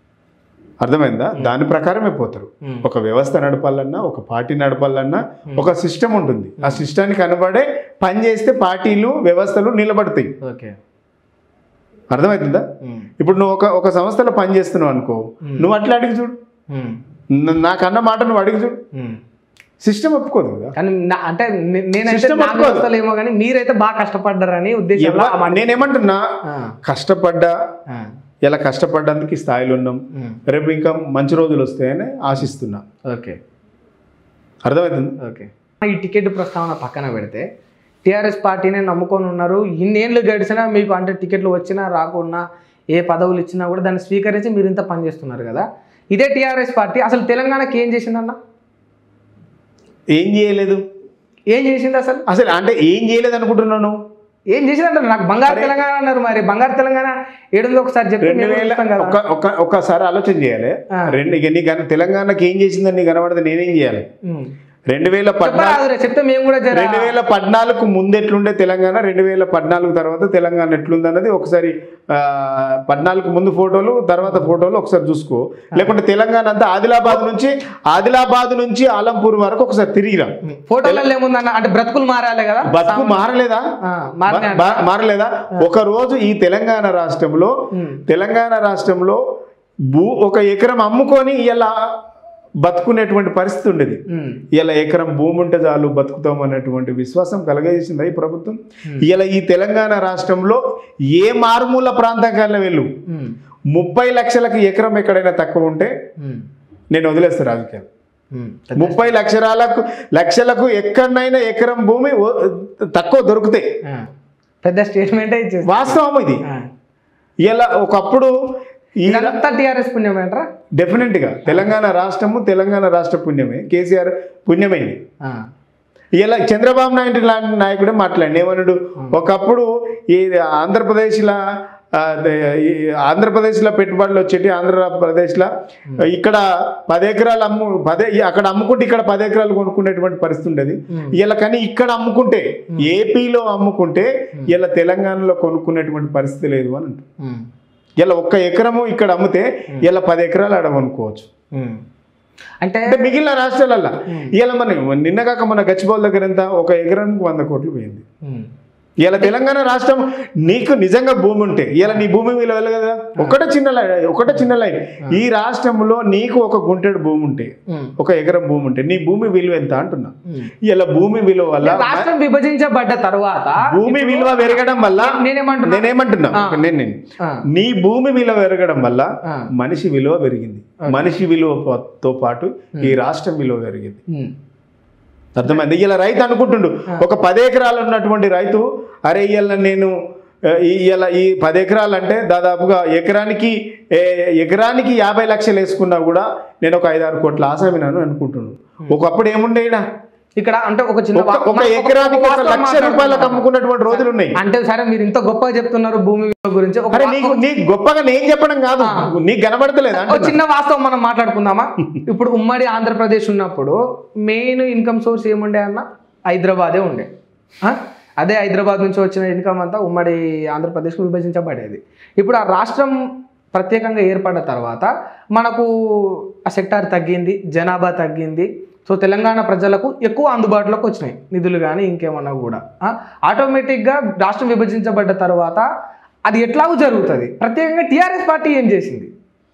అర్థమైందా దాని ప్రకారమే పోతారు ఉమ్, ఒక వ్యవస్థ నడపాలన్నా ఒక పార్టీ నడపాలన్నా ఒక సిస్టమ్ ఉంటుంది ఆ సిస్టానికి కనబడే పని చేస్తే పార్టీలు వ్యవస్థలు నిలబడతాయి ఓకే అర్థమవుతుందా ఉమ్, ఇప్పుడు నువ్వు ఒక ఒక సంస్థలో పని చేస్తున్నావు అనుకో నువ్వు అట్లా అడిగి చూడు ఉమ్, న- నాకన్న మాట నువ్వు అడిగి చూడు ఉమ్. సిస్టమ్ ఒప్పుకోదు కదా కానీ నా- అంటే నే- నేనైతే System నాకు ఒప్పుకోదు. వస్తలేమో కానీ మీరైతే బాగా కష్టపడ్డారని ఉద్దేశం ఎవ- నేనేమంటున్నా ఆ, కష్టపడ్డా ఆ, ఇలా కష్టపడ్డానికి ఈ స్థాయిలో ఉన్నాం ఉమ్, రేపు ఇంకా మంచి రోజులు వస్తాయని ఆశిస్తున్నా ఓకే అర్థమవుతుంది ఓకే ఈ టికెట్ ప్రస్తావన పక్కన పెడితే టీఆర్ఎస్ పార్టీనే నమ్ముకొని ఉన్నారు ఇన్నేళ్ళు గడిచినా మీకు అంటే టికెట్లు వచ్చినా రాకున్నా ఏ పదవులు ఇచ్చినా కూడా దాన్ని స్వీకరించి మీరు ఇంత పనిచేస్తున్నారు కదా ఇదే టీఆర్ఎస్ పార్టీ అసలు తెలంగాణకి ఏం చేసిందన్న ఏం చేయలేదు ఏం చేసింది అసలు అసలు అంటే ఏం చేయలేదు అనుకుంటున్నాను ఏం చేసినట్టు నాకు బంగారు తెలంగాణ అన్నారు మరి బంగారు తెలంగాణ ఏడుందో ఒకసారి చెప్తే రెండు మేము వేల చూస్తాం కదా ఒక ఒక ఒక్కసారి ఆలోచన చేయాలి ఆ. రెండు ఇక నీ కన- తెలంగాణకి ఏం చేసిందని నీకు కనబడితే నేనేం చేయాలి ఉమ్. రెండు వేల పద్నాలుగు చెప్పరాదురే, చెప్తే మేము కూడా జర రెండు వేల పద్నాలుగు ముందు ఎట్లుండే తెలంగాణ రెండు వేల పద్నాలుగు తర్వాత తెలంగాణ ఎట్లుంది అన్నది ఒకసారి ఆ, పద్నాలుగు ముందు ఫోటోలు తర్వాత ఫోటోలు ఒకసారి చూసుకో లేకుంటే తెలంగాణ అంతా ఆదిలాబాద్ నుంచి ఆదిలాబాద్ నుంచి ఆలంపూర్ వరకు ఒకసారి తిరిగిరా ఫోటోలలో ఏముందన్న అంటే బ్రతుకులు మారాలి కదా బతుకు మారలేదా ఆ, మారినాయి బ- బ- మారలేదా ఒక రోజు ఈ తెలంగాణ రాష్ట్రంలో ఉమ్. తెలంగాణ రాష్ట్రంలో భూ ఒక ఎకరం అమ్ముకొని ఇలా బతుకునేటువంటి పరిస్థితి ఉండేది ఉమ్. ఇలా ఎకరం భూమి ఉంటే చాలు బతుకుతాం అనేటువంటి విశ్వాసం కలగజేసిందా ఈ ప్రభుత్వం ఇలా ఈ తెలంగాణ రాష్ట్రంలో ఏ మారుమూల ప్రాంతం కల్లా వెళ్ళు ఉమ్. ముప్పై లక్షలకు ఎకరం ఎక్కడైనా తక్కువ ఉంటే ఉమ్. నేను వదిలేస్తా రాజకీయాలు ఉమ్. ముప్పై లక్షరాలకు లక్షలకు ఎక్కడైనా ఎకరం భూమి ఓ- తక్కువ దొరుకుతాయి ఆ. పెద్ద స్టేట్మెంటే ఇచ్చేసి వాస్తవం ఇది ఇలా ఒకప్పుడు ఈ ఇదంతా టీఆర్ఎస్ పుణ్యం ఏంట్రా డెఫినెట్గా తెలంగాణ రాష్ట్రము తెలంగాణ రాష్ట్ర పుణ్యమే కేసీఆర్ పుణ్యమైంది ఆ. ఇలా చంద్రబాబు నాయుడు లాంటి నాయకుడే మాట్లాడి ఏమన్నాడు ఒకప్పుడు ఈ ఆంధ్రప్రదేశ్లో ఆ, దే- ఈ ఆంధ్రప్రదేశ్లో పెట్టుబడులు వచ్చేటి ఆంధ్రప్రదేశ్లో ఇక్కడ పది ఎకరాలు అమ్ము పదే అక్కడ అమ్ముకుంటే ఇక్కడ పది ఎకరాలు కొనుక్కునేటువంటి పరిస్థితి ఉండేది ఇలా కానీ ఇక్కడ అమ్ముకుంటే ఏపీలో అమ్ముకుంటే ఇలా తెలంగాణలో కొనుక్కునేటువంటి పరిస్థితి లేదు అని అంటారు ఉమ్. ఇలా ఒక్క ఎకరము ఇక్కడ అమ్మితే ఇలా పది ఎకరాలు ఆడ కొనుక్కోవచ్చు ఉమ్. అంటే అంటే మిగిలిన రాష్ట్రాలల్లో ఇలా మన నిన్నగాక మన గచ్చిబౌల్ దగ్గర ఎంత ఒక ఎకరానికి వంద కోట్లు పోయింది ఉమ్. ఇలా తెలంగాణ రాష్ట్రం నీకు నిజంగా భూమి ఉంటే ఇలా నీ భూమి విలువ వెళ్ళ కదా ఒకటే చిన్న లైన్ ఒకటే చిన్న లైన్ ఈ రాష్ట్రంలో నీకు ఒక గుంటెడు భూమి ఉంటే ఉమ్. ఒక ఎకరం భూమి ఉంటే నీ భూమి విలువ ఎంత అంటున్నా ఉమ్. ఇలా భూమి విలువ వల్ల రాష్ట్రం విభజించబడ్డ తర్వాత భూమి విలువ పెరగడం వల్ల నేనేమంటున్నా నేనేమంటున్నా ఆ. నేను నేను ఆ. నీ భూమి విలువ పెరగడం వల్ల ఆ. మనిషి విలువ పెరిగింది మనిషి విలువతో పాటు ఈ రాష్ట్రం విలువ పెరిగింది ఉమ్. అర్థమైంది ఇలా రైతు అనుకుంటుండు ఒక పది ఎకరాలు ఉన్నటువంటి రైతు అరే ఇవాళ నేను ఆ, ఈ- ఇవాళ ఈ పది ఎకరాలు అంటే దాదాపుగా ఎకరానికి ఏ, ఎకరానికి యాభై లక్షలు వేసుకున్నా కూడా నేను ఒక ఐదారు కోట్ల ఆశామినాను అనుకుంటున్నాను ఒకప్పుడు ఏముండే ఈడ? ఇక్కడ అంటే ఒక చిన్న ఒక- వా- ఒక మనం ఎకరానికి ఒక వాస్తవం లక్ష మాట్లాడుతున్నాం. రూపాయలకు అమ్ముకున్నటువంటి రోజులు ఉన్నాయి అంటే సరే మీరు ఇంత గొప్పగా చెప్తున్నారు భూమి విలువ గురించి ఒక అరే వా- నీకు నీ గొప్పగా నేను చెప్పడం కాదు నీకు కనబడతలేదు ఒక చిన్న వాస్తవం మనం మాట్లాడుకుందామా ఇప్పుడు ఉమ్మడి ఆంధ్రప్రదేశ్ ఉన్నప్పుడు మెయిన్ ఇన్కమ్ సోర్స్ ఏముండే అన్న హైదరాబాదే ఉండే ఆ? అదే హైదరాబాద్ నుంచి వచ్చిన ఇన్కమ్ అంతా ఉమ్మడి ఆంధ్రప్రదేశ్కు విభజించబడేది ఇప్పుడు ఆ రాష్ట్రం ప్రత్యేకంగా ఏర్పడిన తర్వాత మనకు ఆ సెక్టార్ తగ్గింది జనాభా తగ్గింది సో తెలంగాణ ప్రజలకు ఎక్కువ అందుబాటులోకి వచ్చినాయి నిధులు కానీ ఇంకేమన్నా కూడా ఆ? ఆటోమేటిక్గా రాష్ట్రం విభజించబడ్డ తర్వాత అది ఎట్లాగూ జరుగుతుంది ప్రత్యేకంగా టీఆర్ఎస్ పార్టీ ఏం చేసింది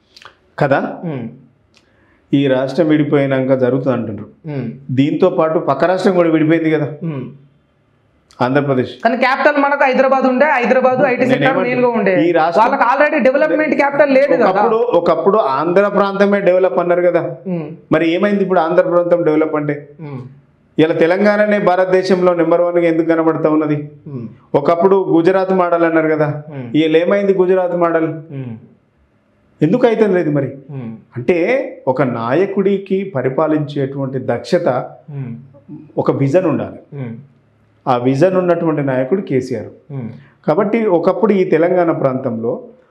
కదా ఉమ్. ఈ రాష్ట్రం విడిపోయినాక జరుగుతుంది అంటున్నారు ఉమ్. దీంతో పాటు పక్క రాష్ట్రం కూడా విడిపోయింది కదా ఉమ్. ఆంధ్రప్రదేశ్ కానీ క్యాపిటల్ మనకు హైదరాబాద్ ఉండే హైదరాబాద్ ఐటీ సెక్టర్ నేనేమంటున్నా? మెయిన్ గా ఉండే ఈ రాష్ట్రం- వాళ్ళకి ఆల్రెడీ డెవలప్మెంట్ క్యాపిటల్ లేదు కదా ఒకప్పుడు ఒకప్పుడు ఆంధ్ర ప్రాంతమే డెవలప్ అన్నారు కదా ఉమ్. మరి ఏమైంది ఇప్పుడు ఆంధ్ర ప్రాంతం డెవలప్ అంటే ఉమ్. ఇలా తెలంగాణనే భారతదేశంలో నెంబర్ వన్గా ఎందుకు కనబడతా ఉన్నది ఉమ్. ఒకప్పుడు గుజరాత్ మోడల్ అన్నారు కదా ఉమ్. వీళ్ళు ఏమైంది గుజరాత్ మోడల్ ఉమ్. ఎందుకు అయితే లేదు మరి ఉమ్. అంటే ఒక నాయకుడికి పరిపాలించేటువంటి దక్షత ఉమ్. ఒక విజన్ ఉండాలి ఉమ్. ఆ విజన్ ఉన్నటువంటి నాయకుడు కేసీఆర్ ఉమ్. కాబట్టి ఒకప్పుడు ఈ తెలంగాణ ప్రాంతంలో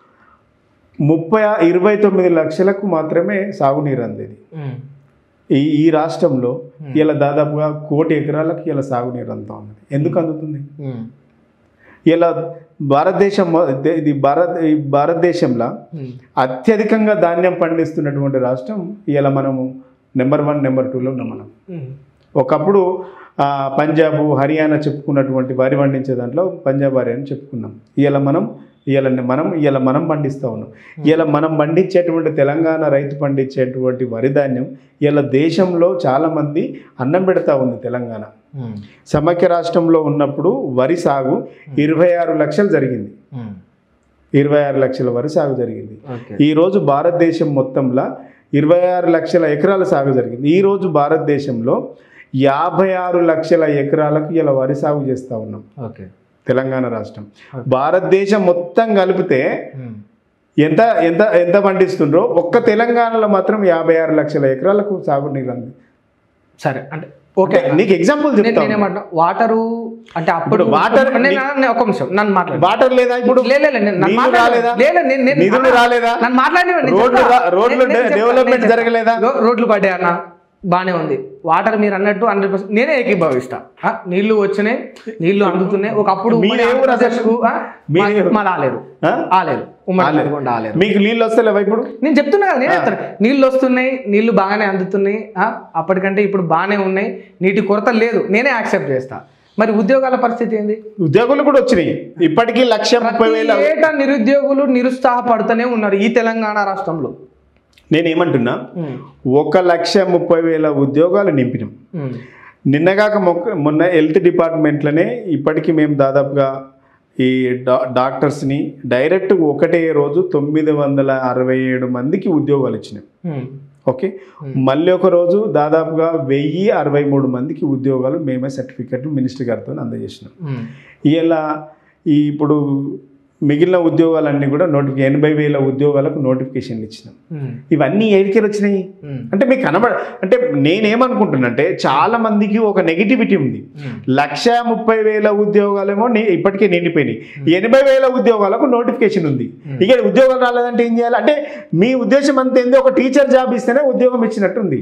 ముప్పై ఇరవై తొమ్మిది లక్షలకు మాత్రమే సాగునీరు అందేది ఉమ్. ఈ ఈ రాష్ట్రంలో ఇలా దాదాపుగా కోటి ఎకరాలకు ఇలా సాగునీరు అంతా ఉన్నది ఎందుకు అందుతుంది ఉమ్. ఇలా భారతదేశం మొ- దే- ఇది భారత్ ఈ భారతదేశంలో ఉమ్. అత్యధికంగా ధాన్యం పండిస్తున్నటువంటి రాష్ట్రం ఇలా మనము నెంబర్ వన్ నెంబర్ టూలో ఉన్నాం మనం ఉమ్. ఒకప్పుడు ఆ, పంజాబ్ హర్యానా చెప్పుకున్నటువంటి వరి పండించే దాంట్లో పంజాబ్ హర్యానా చెప్పుకున్నాం ఇలా మనం ఇలా మనం ఇలా మనం పండిస్తూ ఉన్నాం ఇలా మనం పండించేటువంటి తెలంగాణ రైతు పండించేటువంటి వరి ధాన్యం ఇలా దేశంలో చాలామంది అన్నం పెడతా ఉంది తెలంగాణ ఉమ్. సమైక్య రాష్ట్రంలో ఉన్నప్పుడు వరి సాగు ఇరవై ఆరు లక్షలు జరిగింది ఉమ్. ఇరవై ఆరు లక్షల వరి సాగు జరిగింది ఓకే ఈరోజు భారతదేశం మొత్తంలో ఇరవై ఆరు లక్షల ఎకరాల సాగు జరిగింది ఈరోజు భారతదేశంలో యాభై ఆరు లక్షల ఎకరాలకు ఇలా వరి సాగు చేస్తూ ఉన్నాం ఓకే తెలంగాణ రాష్ట్రం భారతదేశం మొత్తం కలిపితే ఉమ్. ఎంత ఎంత ఎంత పండిస్తుండ్రో ఒక్క తెలంగాణలో మాత్రం యాభై ఆరు లక్షల ఎకరాలకు సాగునీరు అంది సరే అంటే ఓకే ఓకే నీకు ఎగ్జాంపుల్ నేను చెప్తాను నేనేమంటా వాటరు అంటే అప్పుడు ఇప్పుడు water- నేను- నేను ఒక నిమిషం నన్ను మాట్లాడు వాటర్ లేదా ఇప్పుడు లే, లే, లే, నేను- నన్ను నీళ్లు మాట్లాడను. రాలేదా? లే, లే, నేను- నేను- నిధులు రాలేదా? నన్ను మాట్లాడనివ్వండి, నేను రోడ్లు చెప్తా. రా- రోడ్లు నేను- నేను డె- చెప్తా, డెవలప్మెంట్ నేను చెప్తా. జరగలేదా? రో- రోడ్లు పడ్డాయి అన్న బానే ఉంది వాటర్ మీరు అన్నట్టు హండ్రెడ్ పర్సెంట్ నేనే ఏకీభవిస్తా ఆ, నీళ్లు వచ్చినాయి నీళ్లు అందుతున్నాయి ఒకప్పుడు మీరు ఉమ్మడి ఏ ఊరు అసలు? ఆంధ్రప్రదేశ్కు, ఆ, మీరు ఏ మా- ఊరు? మాది ఆలేరు ఆ? ఆలేరు ఉమ్మడి నల్గొండ ఆలేరు మీకు నీళ్ళు వస్తలేవా ఇప్పుడు నేను చెప్తున్నా కదా నేను చెప్తాను నీళ్ళు వస్తున్నాయి నీళ్లు బాగానే అందుతున్నాయి ఆ, అప్పటికంటే ఇప్పుడు బాగానే ఉన్నాయి నీటి కొరత లేదు నేనే యాక్సెప్ట్ చేస్తా మరి ఉద్యోగాల పరిస్థితి ఏంది ఉద్యోగులు కూడా వచ్చినాయి ఇప్పటికీ లక్ష ముప్పై వేల ప్రతి ఏటా నిరుద్యోగులు నిరుత్సాహపడుతూనే ఉన్నారు ఈ తెలంగాణ రాష్ట్రంలో నేను ఏమంటున్నా ఒక లక్ష ముప్పై వేల ఉద్యోగాలు నింపినాం నిన్నగాక మొక్క మొన్న హెల్త్ డిపార్ట్మెంట్లోనే ఇప్పటికీ మేము దాదాపుగా ఈ డా డాక్టర్స్ని డైరెక్ట్ ఒకటే రోజు తొమ్మిది వందల అరవై ఏడు మందికి ఉద్యోగాలు ఇచ్చినాం ఓకే మళ్ళీ ఒక రోజు దాదాపుగా వెయ్యి అరవై మూడు మందికి ఉద్యోగాలు మేమే సర్టిఫికెట్ మినిస్టర్ గారితో అందజేసినాం ఇలా ఈ ఇప్పుడు మిగిలిన ఉద్యోగాలన్నీ కూడా నోటిఫి ఎనభై వేల ఉద్యోగాలకు నోటిఫికేషన్లు ఇచ్చినాం ఇవన్నీ ఏడికెళ్ళి వచ్చినాయి అంటే మీకు కనబడ అంటే నేనేమనుకుంటున్నంటే చాలా మందికి ఒక నెగిటివిటీ ఉంది లక్ష ముప్పై వేల ఉద్యోగాలేమో ని- ఇప్పటికే నిండిపోయినాయి ఎనభై వేల ఉద్యోగాలకు నోటిఫికేషన్ ఉంది ఇక ఉద్యోగాలు రాలేదంటే ఏం చేయాలి అంటే మీ ఉద్దేశం అంత ఏంది ఒక టీచర్ జాబ్ ఇస్తేనే ఉద్యోగం ఇచ్చినట్టుంది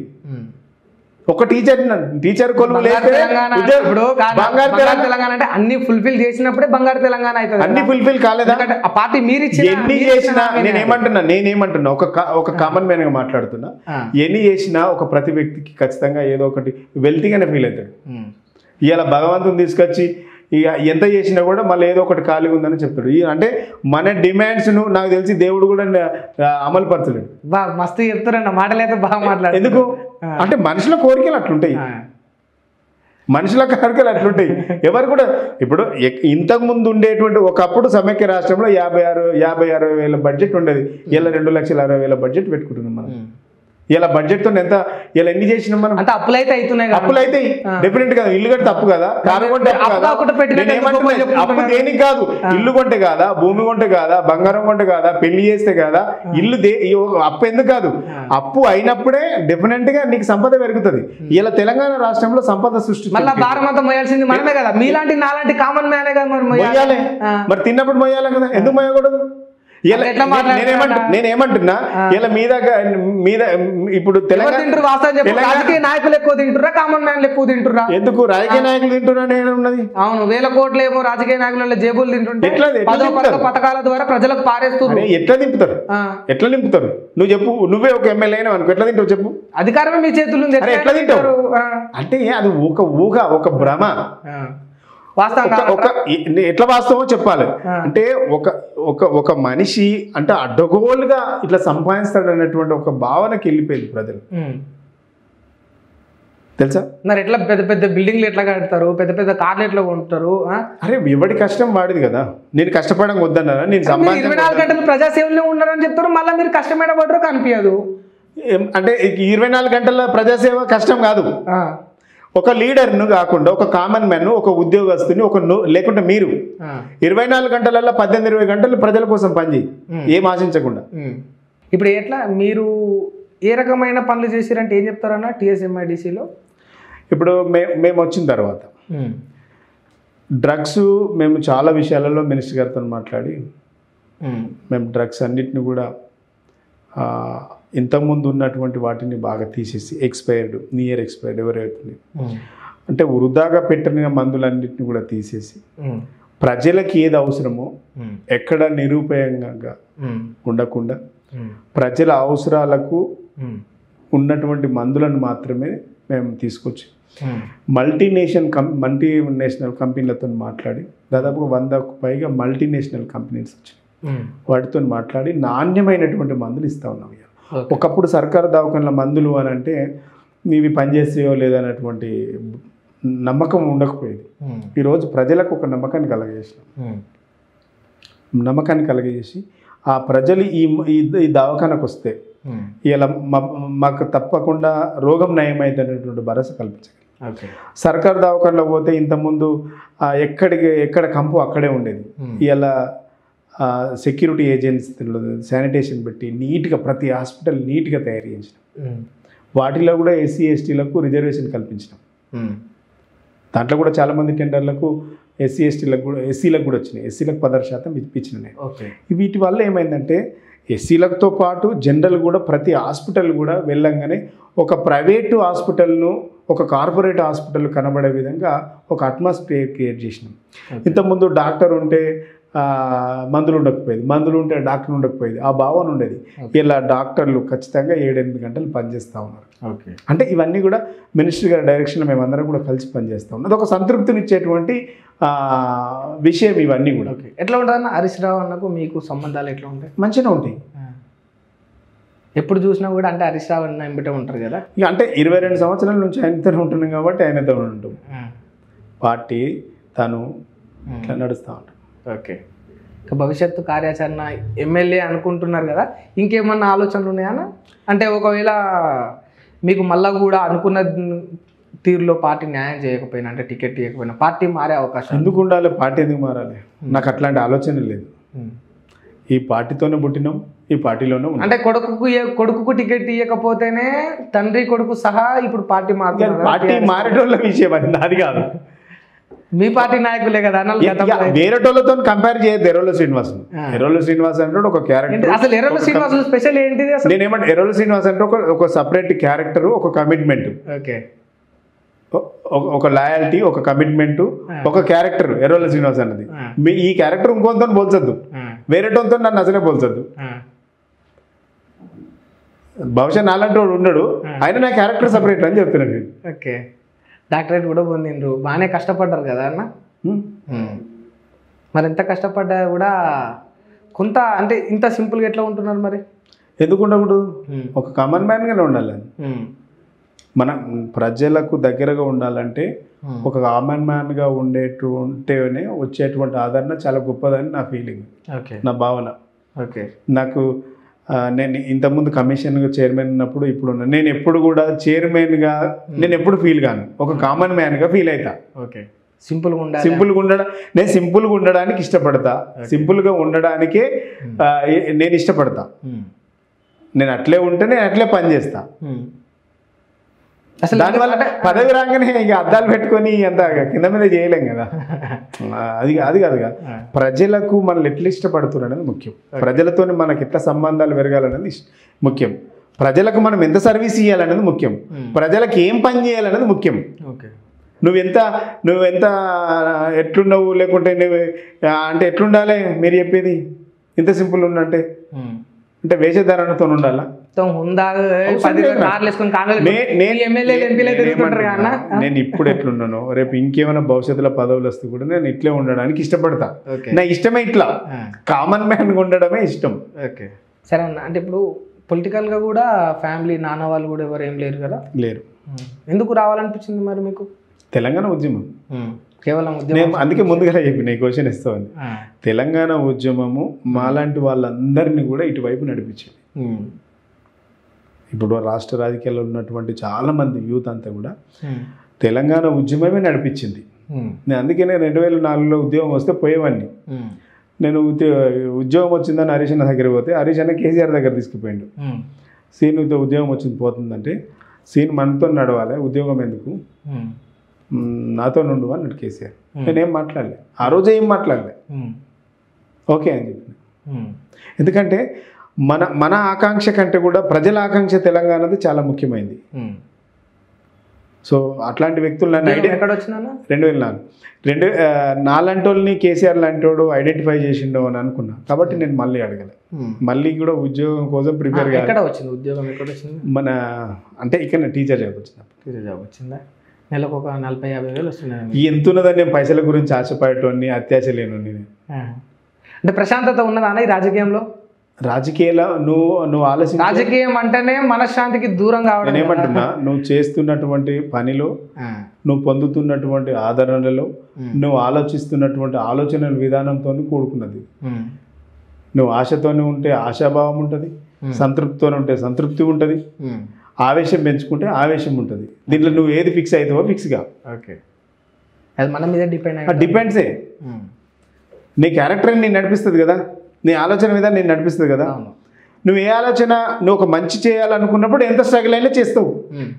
ఒక టీచర్ టీచర్ కొలువు బంగారు లేకపోతే తెలంగాణ ఉద్యోగం- ఇప్పుడు కాదు, బంగారు బంగారు తెలంగాణ తెలంగాణ అంటే అన్ని ఫుల్ఫిల్ చేసినప్పుడే బంగారు తెలంగాణ అవుతుంది అన్ని కదా. ఫుల్ఫిల్ కాలేదా ఎందుకంటే ఆ పార్టీ మీరు ఇచ్చిన ఎన్ని మీరు చేసినా ఇచ్చిన హామీనే. నేను ఏమంటున్నా నేనేమంటున్నా ఒక కా- ఒక కామన్ మ్యాన్ గా మాట్లాడుతున్నా ఆ. ఎన్ని చేసినా ఒక ప్రతి వ్యక్తికి ఖచ్చితంగా ఏదో ఒకటి వెల్తీగానే ఫీల్ అవుతాడు ఉమ్. ఇవాళ భగవంతుని తీసుకొచ్చి ఇక ఎంత చేసినా కూడా మళ్ళీ ఏదో ఒకటి ఖాళీగా ఉందని చెప్తాడు ఈ- అంటే మన డిమాండ్స్ను నాకు తెలిసి దేవుడు కూడా ఆ, అమలు పరచలేడు బా మస్తు చెప్తారన్న మాటలైతే బాగా మాట్లాడు ఎందుకు అంటే మనుషుల కోరికలు అట్లుంటాయి మనుషుల కోరికలు అట్లుంటాయి ఎవరు కూడా ఇప్పుడు ఎక్- ఇంతకు ముందు ఉండేటువంటి ఒకప్పుడు సమైక్య రాష్ట్రంలో యాభై ఆరు యాభై అరవై వేల బడ్జెట్ ఉండేది ఇలా రెండు లక్షల అరవై వేల బడ్జెట్ పెట్టుకుంటున్నాం మనం ఇలా బడ్జెట్ తో ఎంత ఇలా ఎన్ని చేసినాం మనం అంత అప్పులు అయితే అవుతున్నాయి కదా. అప్పులు అయితే డెఫినెట్ కదా ఇల్లు కడితే తప్పు కదా కారు కొంటే అప్పు అప్పు కదా? కాకుండా పెట్టినట్టు నేను ఎందుకు ఏమంటున్నా? చెప్పుకుంటున్నారు? అప్పు దేనికి కాదు ఇల్లు కొంటే కాదా భూమి కొంటే కాదా బంగారం కొంటే కాదా పెళ్లి చేస్తే కాదా ఇల్లు దే ఈ ఒక అప్పు ఎందుకు కాదు అప్పు అయినప్పుడే డెఫినెట్ గా నీకు సంపద పెరుగుతుంది ఇలా తెలంగాణ రాష్ట్రంలో సంపద సృష్టి మళ్ళా భారం అంతా మోయాల్సింది మనమే కదా మీలాంటి నాలాంటి కామన్ మ్యానే కదా మరి మోయాలి. మొయ్యాలి ఆ. మరి తిన్నప్పుడు మొయ్యాలి కదా ఎందుకు మొయ్యకూడదు ఇలా అంటే ఎట్లా మాట్లాడుతున్నారా? నేనేమంటు నేనేమంటున్నా ఇలా మీద మీద ఇప్పుడు ఎవరు తెలంగాణ తింటారు వాస్తవం చెప్పు తెలంగాణ- రాజకీయ నాయకులు ఎక్కువ తింటుర్రా కామన్ మ్యాన్లు ఎక్కువ తింటుర్రా ఎందుకు రాజకీయ నాయకులు తింటున్నా ఉన్నది అవును వేల కోట్లు ఏమో రాజకీయ నాయకుల జేబులు తింటుంటే ఎట్లా- ఎట్లా పదో తింటారు? పథక పథకాల ద్వారా ప్రజలకు పారేస్తున్నారు అరే ఎట్లా నింపుతారు ఎట్లా నింపుతారు నువ్వు చెప్పు నువ్వే ఒక ఎమ్మెల్యే అయినా అనుకో ఎట్లా తింటావు చెప్పు అధికారమే మీ చేతుల్లో ఉంది అరే ఎట్లా తింటావు తింటారు? ఆ. అంటే అది ఒక ఊహ ఒక భ్రమ ఆ. వాస్తవం ఒక కాదు ఒక ఎ- ఎట్లా వాస్తవమో చెప్పాలి అంటే ఒక ఒక ఒక మనిషి అంటే అడ్డగోలుగా ఇట్లా సంపాదిస్తాడు అనేటువంటి ఒక భావనకి వెళ్ళిపోయింది ప్రజలు ఉమ్. తెలుసా మరి ఎట్లా పెద్ద పెద్ద బిల్డింగ్లు ఎట్లా కడతారు పెద్ద పెద్ద కార్లు ఎట్లా కొంటారు ఆ? అరే ఎవడి కష్టం వాడిది కదా నేను కష్టపడడం వద్దన్నా నేను మీరు ఇరవై సంపాదించడం నాలుగు గంటలు ప్రజాసేవలో ఉన్నారని చెప్తారు మళ్ళీ మీరు కష్టమైన పడరు కనిపించదు ఏం- అంటే ఈ ఇరవై నాలుగు గంటల ప్రజాసేవ కష్టం కాదు ఆ. ఒక లీడర్ను కాకుండా ఒక కామన్ మ్యాన్ ఒక ఉద్యోగస్తుని ఒక ను- లేకుంటే మీరు ఆ. ఇరవై నాలుగు గంటలలో పద్దెనిమిది ఇరవై గంటలు ప్రజల కోసం పనిచేయి ఏం ఆశించకుండా ఉమ్. ఇప్పుడు ఎట్లా మీరు ఏ రకమైన పనులు చేసిరంటే ఏం చెప్తారన్న టీఎస్ఎంఐడిసిలో ఇప్పుడు మే మేము వచ్చిన తర్వాత డ్రగ్స్ మేము చాలా విషయాలలో మినిస్టర్ గారితో మాట్లాడి మేము డ్రగ్స్ అన్నిటిని కూడా ఆ, ఇంతకుముందు ఉన్నటువంటి వాటిని బాగా తీసేసి ఎక్స్పైర్డ్ నియర్ ఎక్స్పైర్డ్ ఎవరైతే అంటే వృధాగా పెట్టిన మందులన్నిటిని కూడా తీసేసి ప్రజలకి ఏది అవసరమో ఎక్కడ నిరుపయోగంగా ఉండకుండా ప్రజల అవసరాలకు ఉన్నటువంటి మందులను మాత్రమే మేము తీసుకొచ్చి మల్టీనేషనల్ కం మల్టీనేషనల్ కంపెనీలతో మాట్లాడి దాదాపుగా వందకు పైగా మల్టీనేషనల్ కంపెనీస్ వచ్చాయి వాటితో మాట్లాడి నాణ్యమైనటువంటి మందులు ఇస్తా ఉన్నాం ఇవాళ. ఒకప్పుడు సర్కారు దవాఖానల మందులు అని అంటే ఇవి పనిచేస్తాయో లేదన్నటువంటి నమ్మకం ఉండకపోయేది ఈరోజు ప్రజలకు ఒక నమ్మకాన్ని కలగజేసినాం నమ్మకాన్ని కలగజేసి ఆ ప్రజలు ఈ ఈ ఈ దవాఖానకు వస్తే ఇలా మాకు తప్పకుండా రోగం నయమైందనేటువంటి భరోసా కల్పించగలం ఓకే సర్కారు దవాఖానలో పోతే ఇంతకుముందు ఆ, ఎక్కడికి ఎక్కడ కంపు అక్కడే ఉండేది ఇలా సెక్యూరిటీ ఏజెన్సీలో శానిటేషన్ పెట్టి నీట్గా ప్రతి హాస్పిటల్ నీట్గా తయారు చేసిన వాటిలో కూడా ఎస్సీ ఎస్టీలకు రిజర్వేషన్ కల్పించినాం దాంట్లో కూడా చాలామంది టెండర్లకు ఎస్సీ ఎస్టీలకు కూడా ఎస్సీలకు కూడా వచ్చినాయి ఎస్సీలకు పదహారు శాతం ఇప్పించినాయి ఓకే వీటి వల్ల ఏమైందంటే ఎస్సీలతో పాటు జనరల్ కూడా ప్రతి హాస్పిటల్ కూడా వెళ్ళంగానే ఒక ప్రైవేటు హాస్పిటల్ను ఒక కార్పొరేట్ హాస్పిటల్ కనబడే విధంగా ఒక అట్మాస్ఫియర్ క్రియేట్ చేసినాం ఇంతకుముందు డాక్టర్ ఉంటే ఆ, మందులు ఉండకపోయేది మందులు ఉంటే డాక్టర్ ఉండకపోయేది ఆ భావన ఉండేది ఇలా డాక్టర్లు ఖచ్చితంగా ఏడెనిమిది గంటలు పనిచేస్తూ ఉన్నారు ఓకే అంటే ఇవన్నీ కూడా మినిస్టర్ గారి డైరెక్షన్ మేమందరం కూడా కలిసి పనిచేస్తాం అది ఒక సంతృప్తినిచ్చేటువంటి ఆ, విషయం ఇవన్నీ కూడా ఓకే ఎట్లా ఉంటుంది అన్న హరీష్ రావు అన్నకు మీకు సంబంధాలు ఎట్లా ఉంటాయి మంచిగా ఉంటాయి ఎప్పుడు చూసినా కూడా అంటే హరీష్ రావు అన్న ఎంబటే ఉంటారు కదా ఇక అంటే ఇరవై రెండు సంవత్సరాల నుంచి ఆయనతో ఉంటున్నాం కాబట్టి ఆయనతో ఉంటాం పార్టీ తను ఇట్లా నడుస్తూ ఉంటాం ఓకే ఇక భవిష్యత్తు కార్యాచరణ ఎమ్మెల్యే అనుకుంటున్నారు కదా ఇంకేమన్నా ఆలోచనలు ఉన్నాయా అంటే ఒకవేళ మీకు మళ్ళా కూడా అనుకున్న తీరులో పార్టీ న్యాయం చేయకపోయినా అంటే టికెట్ ఇవ్వకపోయినా పార్టీ మారే అవకాశం ఎందుకు ఉండాలి పార్టీ ఎందుకు మారాలి నాకు అట్లాంటి ఆలోచన లేదు ఈ పార్టీతోనే పుట్టినాం ఈ పార్టీలోనే ఉన్నాం అంటే కొడుకుకు ఇయ్య- కొడుకుకు టికెట్ ఇవ్వకపోతేనే తండ్రి కొడుకు సహా ఇప్పుడు పార్టీ కానీ మారుతున్నారు పార్టీ మారేటోళ్ళ విషయం అది నాది కాదు మీ పార్టీ నాయకులే కదా అన్నలు ఇక గతంలో అయితే. వేరేటోళ్ళతో కంపేర్ చేయదు ఎర్రోల శ్రీనివాస్ ఆ. ఎర్రోల శ్రీనివాస్ అంటే ఒక ఏంటి? క్యారెక్టర్ అసలు ఎర్రల శ్రీనివాసు స్పెషల్ ఏంటిది అసలు నేనేమంటే ఎర్రోల శ్రీనివాస్ అంటే ఒక ఒక సపరేట్ క్యారెక్టర్ ఒక కమిట్మెంట్ ఓకే ఒక లాయల్టీ ఒక కమిట్మెంట్ ఒక క్యారెక్టర్ ఎర్రోల శ్రీనివాస్ అన్నది ఆ. మీ ఈ క్యారెక్టర్ ఇంకొంతో పోల్చొద్దు వేరేటోతో నన్ను అసలే పోల్చొద్దు బహుశా నాలంటి వాడు ఉన్నాడు ఆయన నా క్యారెక్టర్ సపరేట్ అని చెప్తున్నాను నేను ఓకే డాక్టరేట్ కూడా పొందిండ్రు బాగానే కష్టపడ్డారు కదా అన్న హ్మ్. మరి ఎంత కష్టపడ్డా కూడా కొంత అంటే ఇంత సింపుల్గా ఎట్లా ఉంటున్నారు మరి ఎందుకు ఉండకూడదు ఒక కామన్ మ్యాన్గానే ఉండాలి మనం ప్రజలకు దగ్గరగా ఉండాలంటే ఒక కామన్ మ్యాన్గా ఉండేటు ఉంటేనే వచ్చేటువంటి ఆదరణ చాలా గొప్పదని నా ఫీలింగ్ ఓకే నా భావన ఓకే నాకు ఆ, నేను ఇంతకుముందు కమిషన్ చైర్మన్ ఉన్నప్పుడు ఇప్పుడు ఉన్నా నేను ఎప్పుడు కూడా చైర్మన్గా నేను ఎప్పుడు ఫీల్ కాను ఒక కామన్ మ్యాన్గా ఫీల్ అవుతా ఓకే సింపుల్గా ఉండాలి సింపుల్గా ఉండడం నేను సింపుల్గా ఉండడానికి ఇష్టపడతా సింపుల్గా ఉండడానికే ఆ, ఏ- నేను ఇష్టపడతా ఉమ్. నేను అట్లే ఉంటే నేను అట్లే పని చేస్తా ఉమ్. అసలు దానివల్ల పదవి రాగానే ఇక అద్దాలు పెట్టుకొని అంత కింద మీద చేయలేం కదా ఆ, అది అది కాదు కదా ఆ. ప్రజలకు మనల్ని ఎట్లా ఇష్టపడుతున్నారు అనేది ముఖ్యం ప్రజలతో మనకి ఎట్లా సంబంధాలు పెరగాలనేది ఇష్- ముఖ్యం ప్రజలకు మనం ఎంత సర్వీస్ ఇవ్వాలనేది ముఖ్యం Hmm. ప్రజలకు ఏం పని చేయాలనేది ముఖ్యం ఓకే నువ్వెంత నువ్వెంత ఎట్లున్నావు లేకుంటే నువ్వు ఆ, అంటే ఎట్లుండాలి మీరు చెప్పేది ఇంత సింపుల్ ఉన్నంటే ఉమ్. అంటే వేషధారణతో ఉండాలా మొత్తం హుందా అవసరం పది లేదు నాకు. కార్లు వేసుకొని కాంగ్రెస్ నే- నేను ఎమ్మెల్యేలు ఎంపీలే తిరుగుతుంటారు కదా అన్న నేనేమంటున్నా, నేను ఇప్పుడు ఎట్లున్నాను రేపు ఇంకేమైనా భవిష్యత్తులో పదవులు వస్తే కూడా నేను ఇట్లే ఉండడానికి ఇష్టపడతా ఓకే నా ఇష్టమే ఇట్లా ఆ. కామన్ మ్యాన్ ఉండడమే ఇష్టం ఓకే సరే అన్న అంటే ఇప్పుడు పొలిటికల్గా కూడా ఫ్యామిలీ నాన్న వాళ్ళు కూడా ఎవరు ఏం లేరు కదా లేరు ఎందుకు రావాలనిపించింది మరి మీకు తెలంగాణ ఉద్యమం కేవలం ఉద్యమం నేను అందుకే ముందుగా చెప్పి నీ క్వశ్చన్ ఇస్తాను ఆ. తెలంగాణ ఉద్యమము మాలాంటి వాళ్ళందరినీ కూడా ఇటువైపు నడిపించింది ఉమ్. ఇప్పుడు రాష్ట్ర రాజకీయాల్లో ఉన్నటువంటి చాలా మంది యూత్ అంతా కూడా ఉమ్. తెలంగాణ ఉద్యమమే నడిపించింది ఉమ్. నేను అందుకనే రెండు వేల నాలుగులో ఉద్యోగం వస్తే పోయేవాడిని ఉమ్. నేను ఉద్యో- ఉద్యోగం వచ్చిందని హరీష్ అన్న దగ్గర పోతే హరీష్ అన్న కేసీఆర్ దగ్గర తీసుకుపోయిండు ఉమ్. సీన్ ఉద్యోగం వచ్చింది పోతుందంటే సీన్ మనతో నడవాలి ఉద్యోగం ఎందుకు ఉమ్. మ్, నాతో నుండు అన్నాడు కేసీఆర్ Hmm. నేనేం మాట్లాడలే ఆ రోజే ఏం మాట్లాడలే ఉమ్. ఓకే అని చెప్పిన ఉమ్. ఎందుకంటే మన మన ఆకాంక్ష కంటే కూడా ప్రజల ఆకాంక్ష తెలంగాణది చాలా ముఖ్యమైనది ఉమ్. సో అట్లాంటి వ్యక్తులు నన్ను ఉద్యోగం ఐడెంటి ఎక్కడ వచ్చిందన్న రెండు వేల నాలుగు రెండు ఆ, నాలాంటి వాళ్ళని కేసీఆర్ లాంటి వాడు ఐడెంటిఫై చేసిండో అని అనుకున్నా కాబట్టి నేను మళ్ళీ అడగలే ఉమ్. మళ్ళీ కూడా ఉద్యోగం కోసం ప్రిపేర్ కాదు ఎక్కడ వచ్చింది ఉద్యోగం ఎక్కడ వచ్చింది మన అంటే ఇక్కడ టీచర్ జాబ్ వచ్చిన టీచర్ జాబ్ వచ్చిందా నెలకు ఒక నలభై యాభై వేలు వస్తున్నాయి ఎంత ఉన్నదని నేను పైసల గురించి ఆశపడేటోని అత్యాశ లేను నేను అంటే ప్రశాంతత ఉన్నదా అన్న ఈ రాజకీయంలో రాజకీయాల నువ్వు నువ్వు ఆలోచించ రాజకీయం అంటేనే మనశ్శాంతికి దూరం కావడం కదా. నేనేమంటున్నా నువ్వు చేస్తున్నటువంటి పనిలో ఆ. నువ్వు పొందుతున్నటువంటి ఆదరణలో ఉమ్. నువ్వు ఆలోచిస్తున్నటువంటి ఆలోచన విధానంతో కూడుకున్నది ఉమ్. నువ్వు ఆశతోనే ఉంటే ఆశాభావం ఉంటుంది Hmm. సంతృప్తితోనే ఉంటే సంతృప్తి ఉంటుంది ఉమ్. ఆవేశం పెంచుకుంటే ఆవేశం ఉంటుంది దీంట్లో నువ్వు ఏది ఫిక్స్ అవుతావో ఫిక్స్గా ఓకే అది మన మీద డిపెండ్ అయ్యి డిపెండ్సే ఉమ్. నీ క్యారెక్టర్ నేను నడిపిస్తుంది కదా నీ ఆలోచన విధానం నేను నడిపిస్తుంది కదా అవును నువ్వు ఏ ఆలోచన నువ్వు ఒక మంచి చేయాలనుకున్నప్పుడు ఎంత స్ట్రగుల్ అయినా చేస్తావు ఉమ్.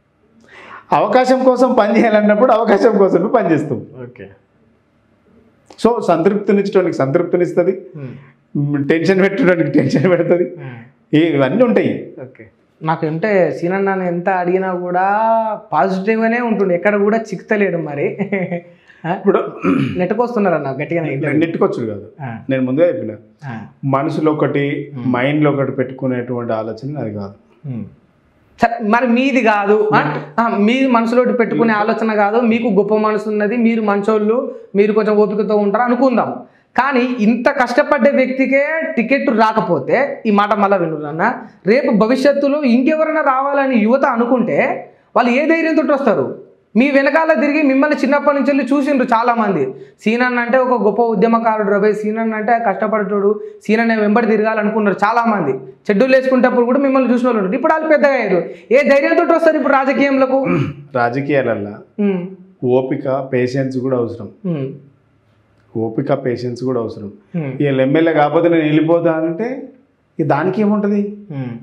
అవకాశం కోసం పని చేయాలన్నప్పుడు అవకాశం కోసం నువ్వు పని చేస్తావు ఓకే సో సంతృప్తినిచ్చడానికి సంతృప్తినిస్తుంది ఉమ్. టెన్షన్ పెట్టడానికి టెన్షన్ పెడుతుంది ఉమ్. ఇవన్నీ ఉంటాయి ఓకే నాకు అంటే సీనన్న ఎంత అడిగినా కూడా పాజిటివ్గానే ఉంటుంది ఎక్కడ కూడా చిక్తలేడు మరి ఇప్పుడు నెట్టుకొస్తున్నారు అన్న గట్టిగా నెట్టుకొచ్చు కాదు నేను ముందే చెప్పిన మనసులో ఒకటి మైండ్లో ఒకటి పెట్టుకునేటువంటి ఆలోచన అది కాదు సరే మరి మీది కాదు ఆ? ఆ, మీ మనసులో పెట్టుకునే ఆలోచన కాదు మీకు గొప్ప మనసు ఉన్నది మీరు మంచోళ్ళు మీరు కొంచెం ఓపికతో ఉంటారు అనుకుందాం కానీ ఇంత కష్టపడ్డ వ్యక్తికే టికెట్ రాకపోతే ఈ మాట మళ్ళీ వినురన్న రేపు భవిష్యత్తులో ఇంకెవరైనా రావాలని యువత అనుకుంటే వాళ్ళు ఏ ధైర్యంతో వస్తారు మీ వెనకాల తిరిగి మిమ్మల్ని చిన్నప్పటి నుంచి వెళ్ళి చూసిండ్రు చాలా మంది సీనన్ అంటే ఒక గొప్ప ఉద్యమకారుడు రవి సీనన్ అంటే కష్టపడేటోడు సీనన్ వెంబడి తిరగాలనుకున్నారు చాలా మంది షెడ్యూల్ వేసుకునేటప్పుడు కూడా మిమ్మల్ని చూసిన వాళ్ళు ఉన్నారు. ఇప్పుడు వాళ్ళు పెద్దగా అయ్యారు ఏ ధైర్యంతో వస్తారు ఇప్పుడు రాజకీయంలోకి రాజకీయాలల్లో ఉమ్, ఓపిక పేషెన్స్ కూడా అవసరం ఉమ్, ఓపిక పేషెన్స్ కూడా అవసరం ఉమ్, వీళ్ళు ఎమ్మెల్యే కాకపోతే నేను వెళ్ళిపోతా అంటే ఇక దానికి ఏముంటుంది ఉమ్,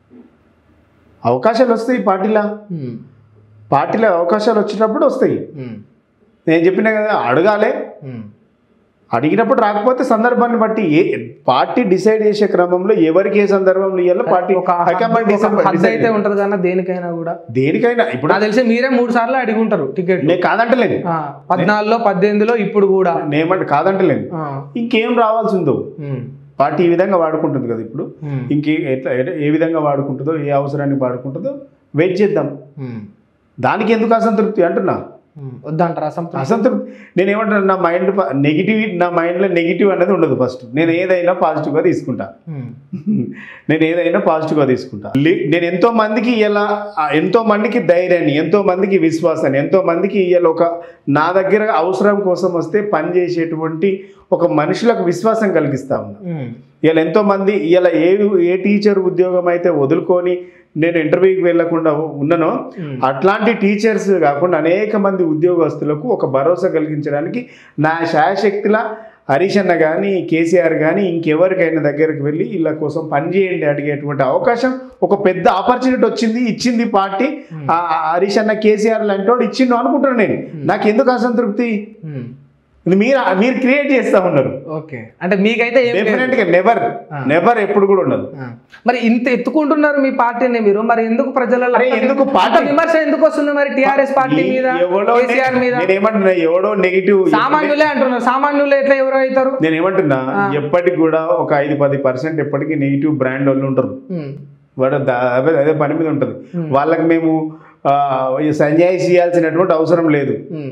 అవకాశాలు వస్తాయి పార్టీలో ఉమ్, పార్టీలో అవకాశాలు వచ్చినప్పుడు వస్తాయి ఉమ్, నేను చెప్పిన కదా అడగాలి ఉమ్. అడిగినప్పుడు రాకపోతే సందర్భాన్ని బట్టి ఏ పార్టీ డిసైడ్ చేసే క్రమంలో ఎవరికి ఏ సందర్భంలో ఇవ్వాలో పార్టీ ఒక హైకమాండ్ హద్దు- ఒక decide- హద్దు అయితే ఉంటది కదా దేనికైనా కూడా దేనికైనా ఇప్పుడు నాకు తెలిసి మీరే మూడు సార్లు అడిగి ఉంటారు టికెట్ నేను కాదంటలేను ఆ, పద్నాలుగులో పద్దెనిమిదిలో ఇప్పుడు కూడా నేమంటే కాదంటలేను ఆ, ఇంకేం రావాల్సి ఉందో ఉమ్, పార్టీ ఈ విధంగా వాడుకుంటుంది కదా ఇప్పుడు ఉమ్, ఇంకే ఎట్లా ఎట్లా- ఏ విధంగా వాడుకుంటుందో ఏ అవసరానికి వాడుకుంటుందో వెయిట్ చేద్దాం ఉమ్, దానికి ఎందుకు అసంతృప్తి అంటున్నా ఉమ్. వద్దంటారా అసంతృప్తి అసంతృప్తి నేను ఏమంటాను నా మైండ్ నెగిటివ్ నా మైండ్లో నెగిటివ్ అనేది ఉండదు ఫస్ట్ నేను ఏదైనా పాజిటివ్గా తీసుకుంటా ఉమ్, నేను ఏదైనా పాజిటివ్గా తీసుకుంటా లి- నేను ఎంతో మందికి ఇలా ఎంతో మందికి ధైర్యాన్ని ఎంతో మందికి విశ్వాసాన్ని ఎంతో మందికి ఇలా ఒక నా దగ్గర అవసరం కోసం వస్తే పని చేసేటువంటి ఒక మనుషులకు విశ్వాసం కలిగిస్తా ఉన్నా ఉమ్, ఇలా ఎంతో మంది ఇలా ఏ ఏ టీచర్ ఉద్యోగం అయితే వదులుకొని నేను ఇంటర్వ్యూకి వెళ్ళకుండా ఉన్నానో ఉమ్. అట్లాంటి టీచర్స్ కాకుండా అనేక మంది ఉద్యోగస్తులకు ఒక భరోసా కలిగించడానికి నా శాయశక్తిలా హరీష్ అన్న కానీ కేసీఆర్ కానీ ఇంకెవరికైనా దగ్గరికి వెళ్ళి వీళ్ళ కోసం పనిచేయండి అడిగేటువంటి అవకాశం ఒక పెద్ద ఆపర్చునిటీ వచ్చింది ఇచ్చింది పార్టీ ఆ హరీష్ అన్న కేసీఆర్ లాంటి వాడు ఇచ్చిండు అనుకుంటున్నాను నేను నాకు ఎందుకు అసంతృప్తి ఉమ్. ఇది మీరు మీరు క్రియేట్ చేస్తూ ఉన్నారు ఓకే అంటే మీకైతే ఏం లేదు. డెఫినెట్ గా నెవర్ నెవర్ ఎప్పుడు కూడా ఉండదు ఆ. మరి ఇంత ఎత్తుకుంటున్నారు మీ పార్టీని మీరు మరి ఎందుకు ప్రజలలో అరే, ఎందుకు పార్టీ- అంత విమర్శ ఎందుకు వస్తుంది మరి టిఆర్ఎస్ పార్టీ మీద ఎవడో కేసీఆర్ మీద నేను ఏమంటున్నా ఎవడో నెగిటివ్ సామాన్యులే అంటున్నారు సామాన్యులు ఎట్లా ఎవరు అవుతారు నేను ఏమంటున్నా ఎప్పటికి కూడా ఒక ఐదు పది పర్సెంట్ ఎప్పటికీ నెగిటివ్ బ్రాండ్ వాళ్ళు ఉంటారు ఉమ్. వాడు దా- అదే అదే పని మీద ఉంటుంది వాళ్ళకి మేము ఆ, ఈ సంజాయి చేయాల్సినటువంటి అవసరం లేదు ఉమ్.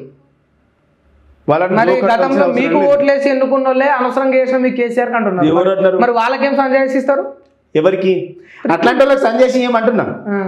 వాళ్ళని మరి జోకర్ గతంలో చేయాల్సిన అవసరం మీకు లేదు. ఓట్లేసి ఎన్నుకున్న వాళ్ళే అనవసరంగా చేసిన మీకు కేసీఆర్ కి అంటున్నారు ఎవరు అన్నారు మరి వాళ్ళకేం సంజాయిస్ ఇస్తారు ఎవరికి అట్లాంటి వాళ్ళకి సంజయ్ సింగ్ ఏమంటున్నా ఆ.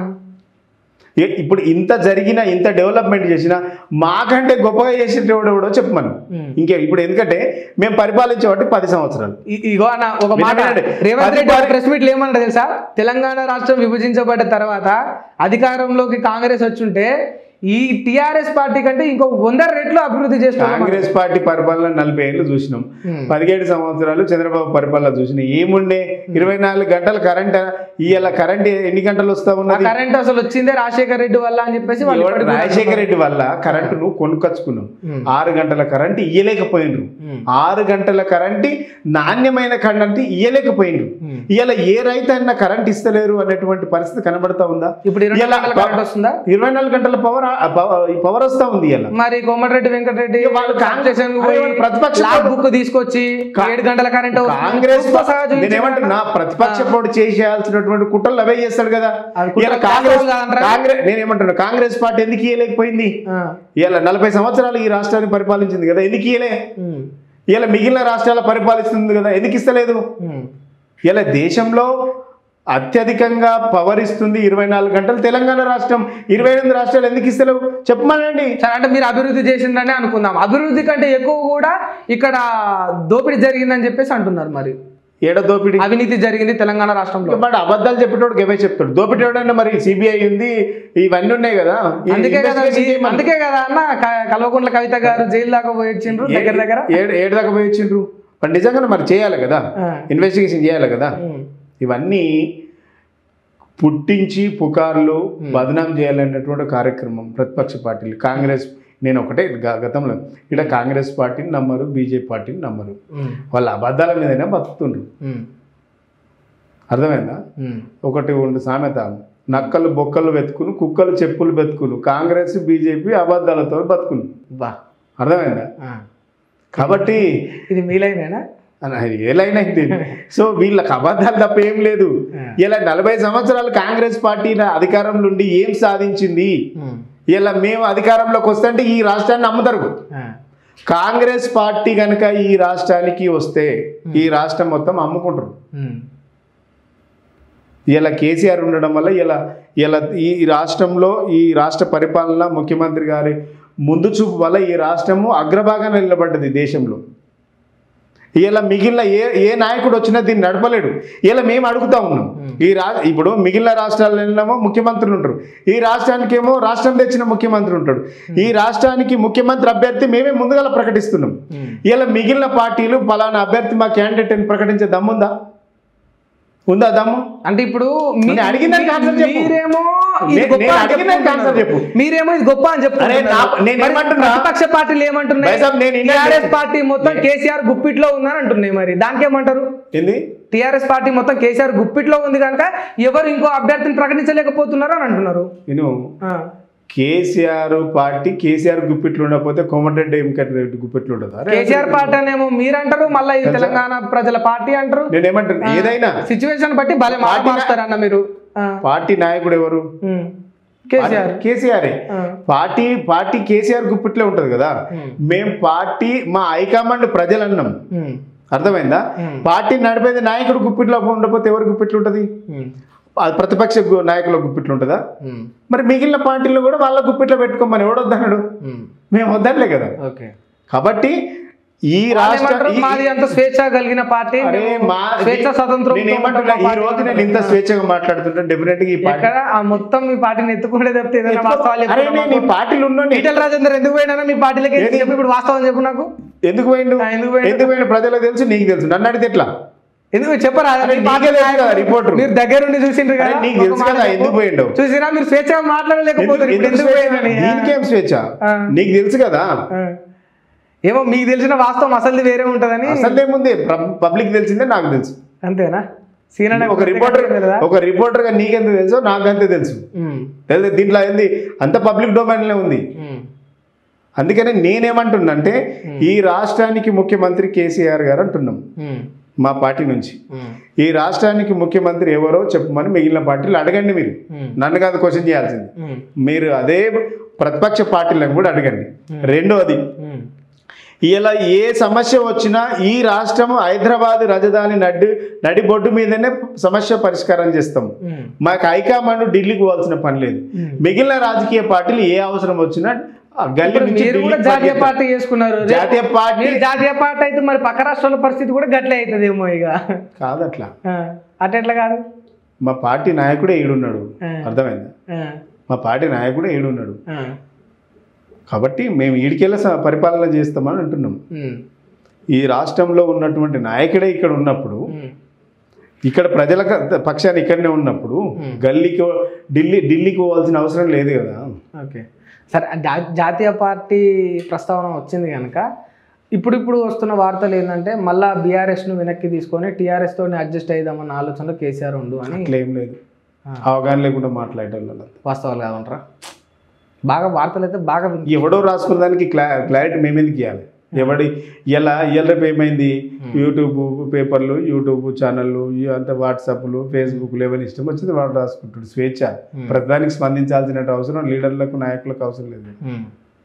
ఏ- ఇప్పుడు ఇంత జరిగిన ఇంత డెవలప్మెంట్ చేసిన మాకంటే గొప్పగా చేసేటోడు ఎవడో చెప్పు మనం ఉమ్. ఇంకే ఇప్పుడు ఎందుకంటే మేము పరిపాలించేవాటి పది సంవత్సరాలు ఇ- ఇగో అన్న ఒక మాట వినండి. రేవంత్ అది రెడ్డి మరి- ప్రెస్ మీట్లు ఏమన్నా తెలుసా తెలంగాణ రాష్ట్రం విభజించబడ్డ తర్వాత అధికారంలోకి కాంగ్రెస్ వచ్చుంటే ఈ టిఆర్ఎస్ పార్టీ కంటే ఇంకో వంద రెట్లు అభివృద్ధి చేస్తున్నాం కాంగ్రెస్ పార్టీ పరిపాలన నలభై ఏళ్ళు చూసినాం ఉమ్. పదిహేడు సంవత్సరాలు చంద్రబాబు పరిపాలన చూసినాం ఏముండే ఇరవై నాలుగు గంటల కరెంట్ ఇవాళ కరెంట్ ఎన్ని గంటలు వస్తా ఆ ఉన్నది కరెంట్ అసలు వచ్చిందే రాజశేఖర్ రెడ్డి వల్ల అని చెప్పేసి వాళ్ళు ఎవడు ఇప్పటికి కూడా రాజశేఖర రెడ్డి వల్ల కరెంటును కొనుకొచ్చుకున్నాం ఉమ్. ఆరు గంటల కరెంట్ ఇయ్యలేకపోయినరు ఉమ్. ఆరు గంటల కరెంట్ నాణ్యమైన కరెంట్ ఇయ్యలేకపోయినరు ఉమ్. ఇవాళ ఏ రైతు అయినా కరెంట్ ఇస్తలేరు అనేటువంటి పరిస్థితి కనబడతా ఉందా ఇప్పుడు ఇరవై ఇవాళ గంటల కరెంట్ వస్తుందా ఇరవై నాలుగు గంటల పవర్ పవర్ వస్తా ఉంది ఇలా మరి కోమటిరెడ్డి వెంకటరెడ్డి ఇక వాళ్ళు కాంగ్రెస్ కాంగ్రెస్ అరే వాళ్ళు ప్రతిపక్ష లాగ్ బుక్ తీసుకొచ్చి కా- ఏడు గంటల కరెంట్ కాంగ్రెస్ నేనేమంటున్నా ప్రతిపక్ష పోటీ చేసేయాల్సినటువంటి కుట్రలు అవే చేస్తాడు కదా అది కుట్ర ఇలా కాంగ్రెస్ కాదు కాదంటారా? కాంగ్రెస్ నేనేమంటున్నా కాంగ్రెస్ పార్టీ ఎందుకు ఇయ్యలేకపోయింది ఇలా నలభై సంవత్సరాలు ఈ రాష్ట్రాన్ని పరిపాలించింది కదా ఎందుకు ఇయ్యలే ఇలా మిగిలిన రాష్ట్రాల పరిపాలిస్తుంది కదా ఎందుకు ఇస్తలేదు ఇలా దేశంలో అత్యధికంగా పవర్ ఇస్తుంది ఇరవై నాలుగు గంటలు తెలంగాణ రాష్ట్రం ఇరవై ఎనిమిది రాష్ట్రాలు ఎందుకు ఇస్తలేవు చెప్పమనండి సరే అంటే మీరు అభివృద్ధి చేసిందని అనుకుందాం అభివృద్ధి కంటే ఎక్కువ కూడా ఇక్కడ దోపిడీ జరిగిందని చెప్పేసి అంటున్నారు మరి ఏడ దోపిడీ అవినీతి జరిగింది తెలంగాణ రాష్ట్రంలో మరి అబద్ధాలు చెప్పేటోడు గవే చెప్తాడు దోపిటోడన్నా మరి సిబిఐ ఉంది ఇవన్నీ ఉన్నాయి కదా ఈ అందుకే కదా investigation మీ- చేయమని. అందుకే కదా అన్న క- కల్వకుంట్ల కవిత గారు జైలు దాకా పోయి వచ్చిండ్రు దగ్గర దగ్గర ఏడు ఏడు దాకా పోయి వచ్చిండ్రు మరి నిజంగా మరి చేయాలి కదా ఆ. ఇన్వెస్టిగేషన్ చేయాలి కదా ఉమ్. ఇవన్నీ పుట్టించి పుకార్లు బదనాం చేయాలనేటువంటి కార్యక్రమం ప్రతిపక్ష పార్టీలు కాంగ్రెస్ నేను ఒకటే గ- గతంలో ఇక్కడ కాంగ్రెస్ పార్టీని నమ్మరు బీజేపీ పార్టీని నమ్మరు ఉమ్, వాళ్ళ అబద్ధాల మీదనే బతుకుతుండ్రు ఉమ్, అర్థమైందా ఉమ్, ఒకటి ఉండు సామెత నక్కలు బొక్కలు వెతుకును కుక్కలు చెప్పులు వెతుకును కాంగ్రెస్ బీజేపీ అబద్ధాలతో బతుకును బా అర్థమైందా ఆ. కాబట్టి ఇది మీలైనేనా అని అది ఏలైనా ఇది సో వీళ్ళకి అబద్ధాలు తప్ప ఏం లేదు ఇలా నలభై సంవత్సరాలు కాంగ్రెస్ పార్టీ అధికారం నుండి ఏం సాధించింది ఉమ్, ఇలా మేము అధికారంలోకి వస్తుంటే ఈ రాష్ట్రాన్ని అమ్ముతారు ఆ, కాంగ్రెస్ పార్టీ కనుక ఈ రాష్ట్రానికి వస్తే ఈ రాష్ట్రం మొత్తం అమ్ముకుంటారు ఉమ్, ఇలా కేసీఆర్ ఉండడం వల్ల ఇలా ఇలా ఈ రాష్ట్రంలో ఈ రాష్ట్ర పరిపాలన ముఖ్యమంత్రి గారి ముందు చూపు వల్ల ఈ రాష్ట్రము అగ్రభాగాన నిలబడ్డది దేశంలో ఇలా మిగిలిన ఏ ఏ నాయకుడు వచ్చినా దీన్ని నడపలేడు ఇలా మేము అడుగుతా ఉన్నాం ఈ రా ఇప్పుడు మిగిలిన రాష్ట్రాలలోనేమో ముఖ్యమంత్రులు ఉంటారు ఈ రాష్ట్రానికి ఏమో రాష్ట్రం తెచ్చిన ముఖ్యమంత్రి ఉంటాడు ఈ రాష్ట్రానికి ముఖ్యమంత్రి అభ్యర్థి మేమే ముందుగా ప్రకటిస్తున్నాం ఉమ్. ఇలా మిగిలిన పార్టీలు పలానా అభ్యర్థి మా క్యాండిడేట్ అని ప్రకటించే దమ్ముందా ఉందా దమ్ము అంటే ఇప్పుడు మీ- నేను అడిగిన దానికి answer చెప్పు. మీరేమో ఇది నేను- గొప్ప నేను అని అడిగిన దానికి answer చెప్పు. మీరేమో ఇది గొప్ప అని అరే నా- నేను చెప్తున్నారు ఏమంటున్నా? ప్రతిపక్ష పార్టీలు ఏమంటున్నాయి బైసాబ్ నేను ఇండియా టిఆర్ఎస్ లేదు. పార్టీ మొత్తం కేసీఆర్ గుప్పిట్లో ఉందని అంటున్నాయి మరి దానికి ఏమంటారు ఏంది టిఆర్ఎస్ పార్టీ మొత్తం కేసీఆర్ గుప్పిట్లో ఉంది కనుక ఎవరు ఇంకో అభ్యర్థిని ప్రకటించలేకపోతున్నారు అని అంటున్నారు నేను ఆ, కేసీఆర్ పార్టీ కేసీఆర్ గుప్పిట్లు ఉండకపోతే కోమటిరెడ్డి వెంకటరెడ్డి గుప్పిట్లు ఉండదు అరే కేసీఆర్ పార్టీ అనేమో మీరు అంటారు మళ్ళీ ఇది తెలంగాణ ప్రజల పార్టీ అంటారు నేను ఏమంటాను ఏదైనా సిచ్యువేషన్ బట్టి భలే మాట పార్టీ నా- మారుస్తారన్న మీరు ఆ, పార్టీ నాయకుడు ఎవరు ఉమ్. కేసీఆర్ కేసీఆర్ ఆ, పార్టీ పార్టీ కేసీఆర్ గుప్పిట్లే ఉంటది కదా ఉమ్. మేము పార్టీ మా హైకమాండ్ ప్రజలు అన్నాం ఉమ్. అర్థమైందా ఉమ్. పార్టీ నడిపేది నాయకుడు గుప్పిట్లో ఉండకపోతే ఎవరు గుప్పిట్లు ఉంటది ఉమ్. అది ప్రతిపక్ష గు- నాయకుల గుప్పిట్లు ఉంటుందా ఉమ్. మరి మిగిలిన పార్టీలు కూడా వాళ్ళ గుప్పిట్లో పెట్టుకోమని ఎవడు వద్దన్నాడు ఉమ్. మేము వద్దనలే కదా ఓకే కాబట్టి ఈ రాష్ట్ర వాళ్ళేమంటారు, ఈ- మాది అంత స్వేచ్ఛ కలిగిన పార్టీ అరే మేము మా స్వేచ్ఛ స్వతంత్రం నేను ఏమంటున్నా ఈ రోజు నేను ఇంత స్వేచ్ఛగా మాట్లాడుతుంటాను డెఫినెట్ గా ఈ పార్టీ ఎక్కడ ఆ మొత్తం మీ పార్టీని ఎత్తుకుంటే తప్పితే ఏదైనా వాస్తవాలు అరే చెప్తున్నా నేను ఈ పార్టీలు ఉన్నాను ఈటల రాజేందర్ ఎందుకు పోయినా మీ పార్టీలకి ఏది? చెప్పి ఇప్పుడు వాస్తవం చెప్పు నాకు ఎందుకు పోయిండు ఆ, ఎందుకు పోయిండు? ఎందుకు పోయిండు ప్రజలకు తెలుసు నీకు తెలుసు నన్ను అడిగితే ఎట్లా ఎందుకు చెప్పరా అరే నీకే తెలుసు కదా రిపోర్టర్ మీరు దగ్గరుండి చూసిండ్రు అరే కదా నీకు ఒక తెలుసు మాట కదా చెప్పు. ఎందుకు పోయిండు చూసినా మీరు స్వేచ్ఛగా మాట్లాడలేకపోతారు ఇప్పుడు ఎందుకు పోయిందని దీనికేం స్వేచ్ఛ ఆ. నీకు తెలుసు కదా ఆ. ఏమో మీకు తెలిసిన వాస్తవం అసలు వేరే ఉంటదని అసలు ఏముంది పబ్లిక్ తెలిసిందే నాకు తెలుసు అంతేనా సీన్ అనే ఒక రిపోర్టర్ కదా ఒక రిపోర్టర్ గా నీకెంత తెలుసో నాకంతే తెలుసు ఉమ్. తెలుసు దీంట్లో ఏంది అంత పబ్లిక్ డొమైన్లో ఉంది ఉమ్. అందుకని నేనేమంటున్నంటే ఈ రాష్ట్రానికి ముఖ్యమంత్రి కేసీఆర్ గారు అంటున్నాం ఉమ్. మా పార్టీ నుంచి ఉమ్. ఈ రాష్ట్రానికి ముఖ్యమంత్రి ఎవరో చెప్పమని మిగిలిన పార్టీలు అడగండి మీరు ఉమ్. నన్ను కాదు క్వశ్చన్ చేయాల్సింది ఉమ్. మీరు అదే ప్రతిపక్ష పార్టీలను కూడా అడగండి రెండోది ఉమ్. ఇలా ఏ సమస్య వచ్చినా ఈ రాష్ట్రం హైదరాబాద్ రాజధాని నడి నడిబొడ్డు మీదనే సమస్య పరిష్కారం చేస్తాం ఉమ్. మాకు హైకమాండ్ ఢిల్లీకి పోవాల్సిన పని లేదు ఉమ్. మిగిలిన రాజకీయ పార్టీలు ఏ అవసరం వచ్చినా ఆ గల్లీ ఇప్పుడు నుంచి మీరు కూడా ఢిల్లీకి జాతీయ పరిగెత్తాలి. పార్టీ చేసుకున్నారు రేపు జాతీయ పార్టీ మీరు జాతీయ పార్టీ అయితే మరి పక్క రాష్ట్రాల పరిస్థితి కూడా గట్లే అవుతుందేమో ఇక కాదు అట్లా ఆ, అట్లా కాదు మా పార్టీ నాయకుడే ఈడున్నాడు ఆ. అర్థమైందా ఆ, మా పార్టీ నాయకుడే ఈడున్నాడు ఆ, కాబట్టి మేము ఈడికెళ్ళ స- పరిపాలన చేస్తామని అంటున్నాం ఉమ్, ఈ రాష్ట్రంలో ఉన్నటువంటి నాయకుడే ఇక్కడ ఉన్నప్పుడు ఉమ్, ఇక్కడ ప్రజల క- పక్షాన్ని ఇక్కడనే ఉన్నప్పుడు Hmm. గల్లీకి ఢిల్లీ ఢిల్లీకి పోవాల్సిన అవసరం లేదు కదా ఓకే సరే జా- జాతీయ పార్టీ ప్రస్తావన వచ్చింది కనుక ఇప్పుడు ఇప్పుడు వస్తున్న వార్తలు ఏంటంటే మళ్ళా బీఆర్ఎస్ను వెనక్కి తీసుకొని టీఆర్ఎస్ తోని అడ్జస్ట్ అయిదామన్న ఆలోచనలో కేసీఆర్ ఉండు అని అట్లా ఏం లేదు ఆ. అవగాహన లేకుండా మాట్లాడేటోళ్ళు వాస్తవాలు కాదంటారా బాగా వార్తలు అయితే బాగా విన్- ఎవడో రాసుకున్న దానికి క్లా క్లారిటీ మేమెందుకు ఇవ్వాలి ఎవడి ఇలా ఇవాళ రేపు ఏమైంది యూట్యూబ్ పేపర్లు యూట్యూబ్ ఛానళ్ళు ఇవి అంతా వాట్సాప్లు ఫేస్బుక్లు ఏమైనా ఇష్టం వచ్చింది వాడు రాసుకుంటాడు స్వేచ్ఛ ప్రతిదానికి స్పందించాల్సిన అవసరం లీడర్లకు నాయకులకు అవసరం లేదు ఉమ్.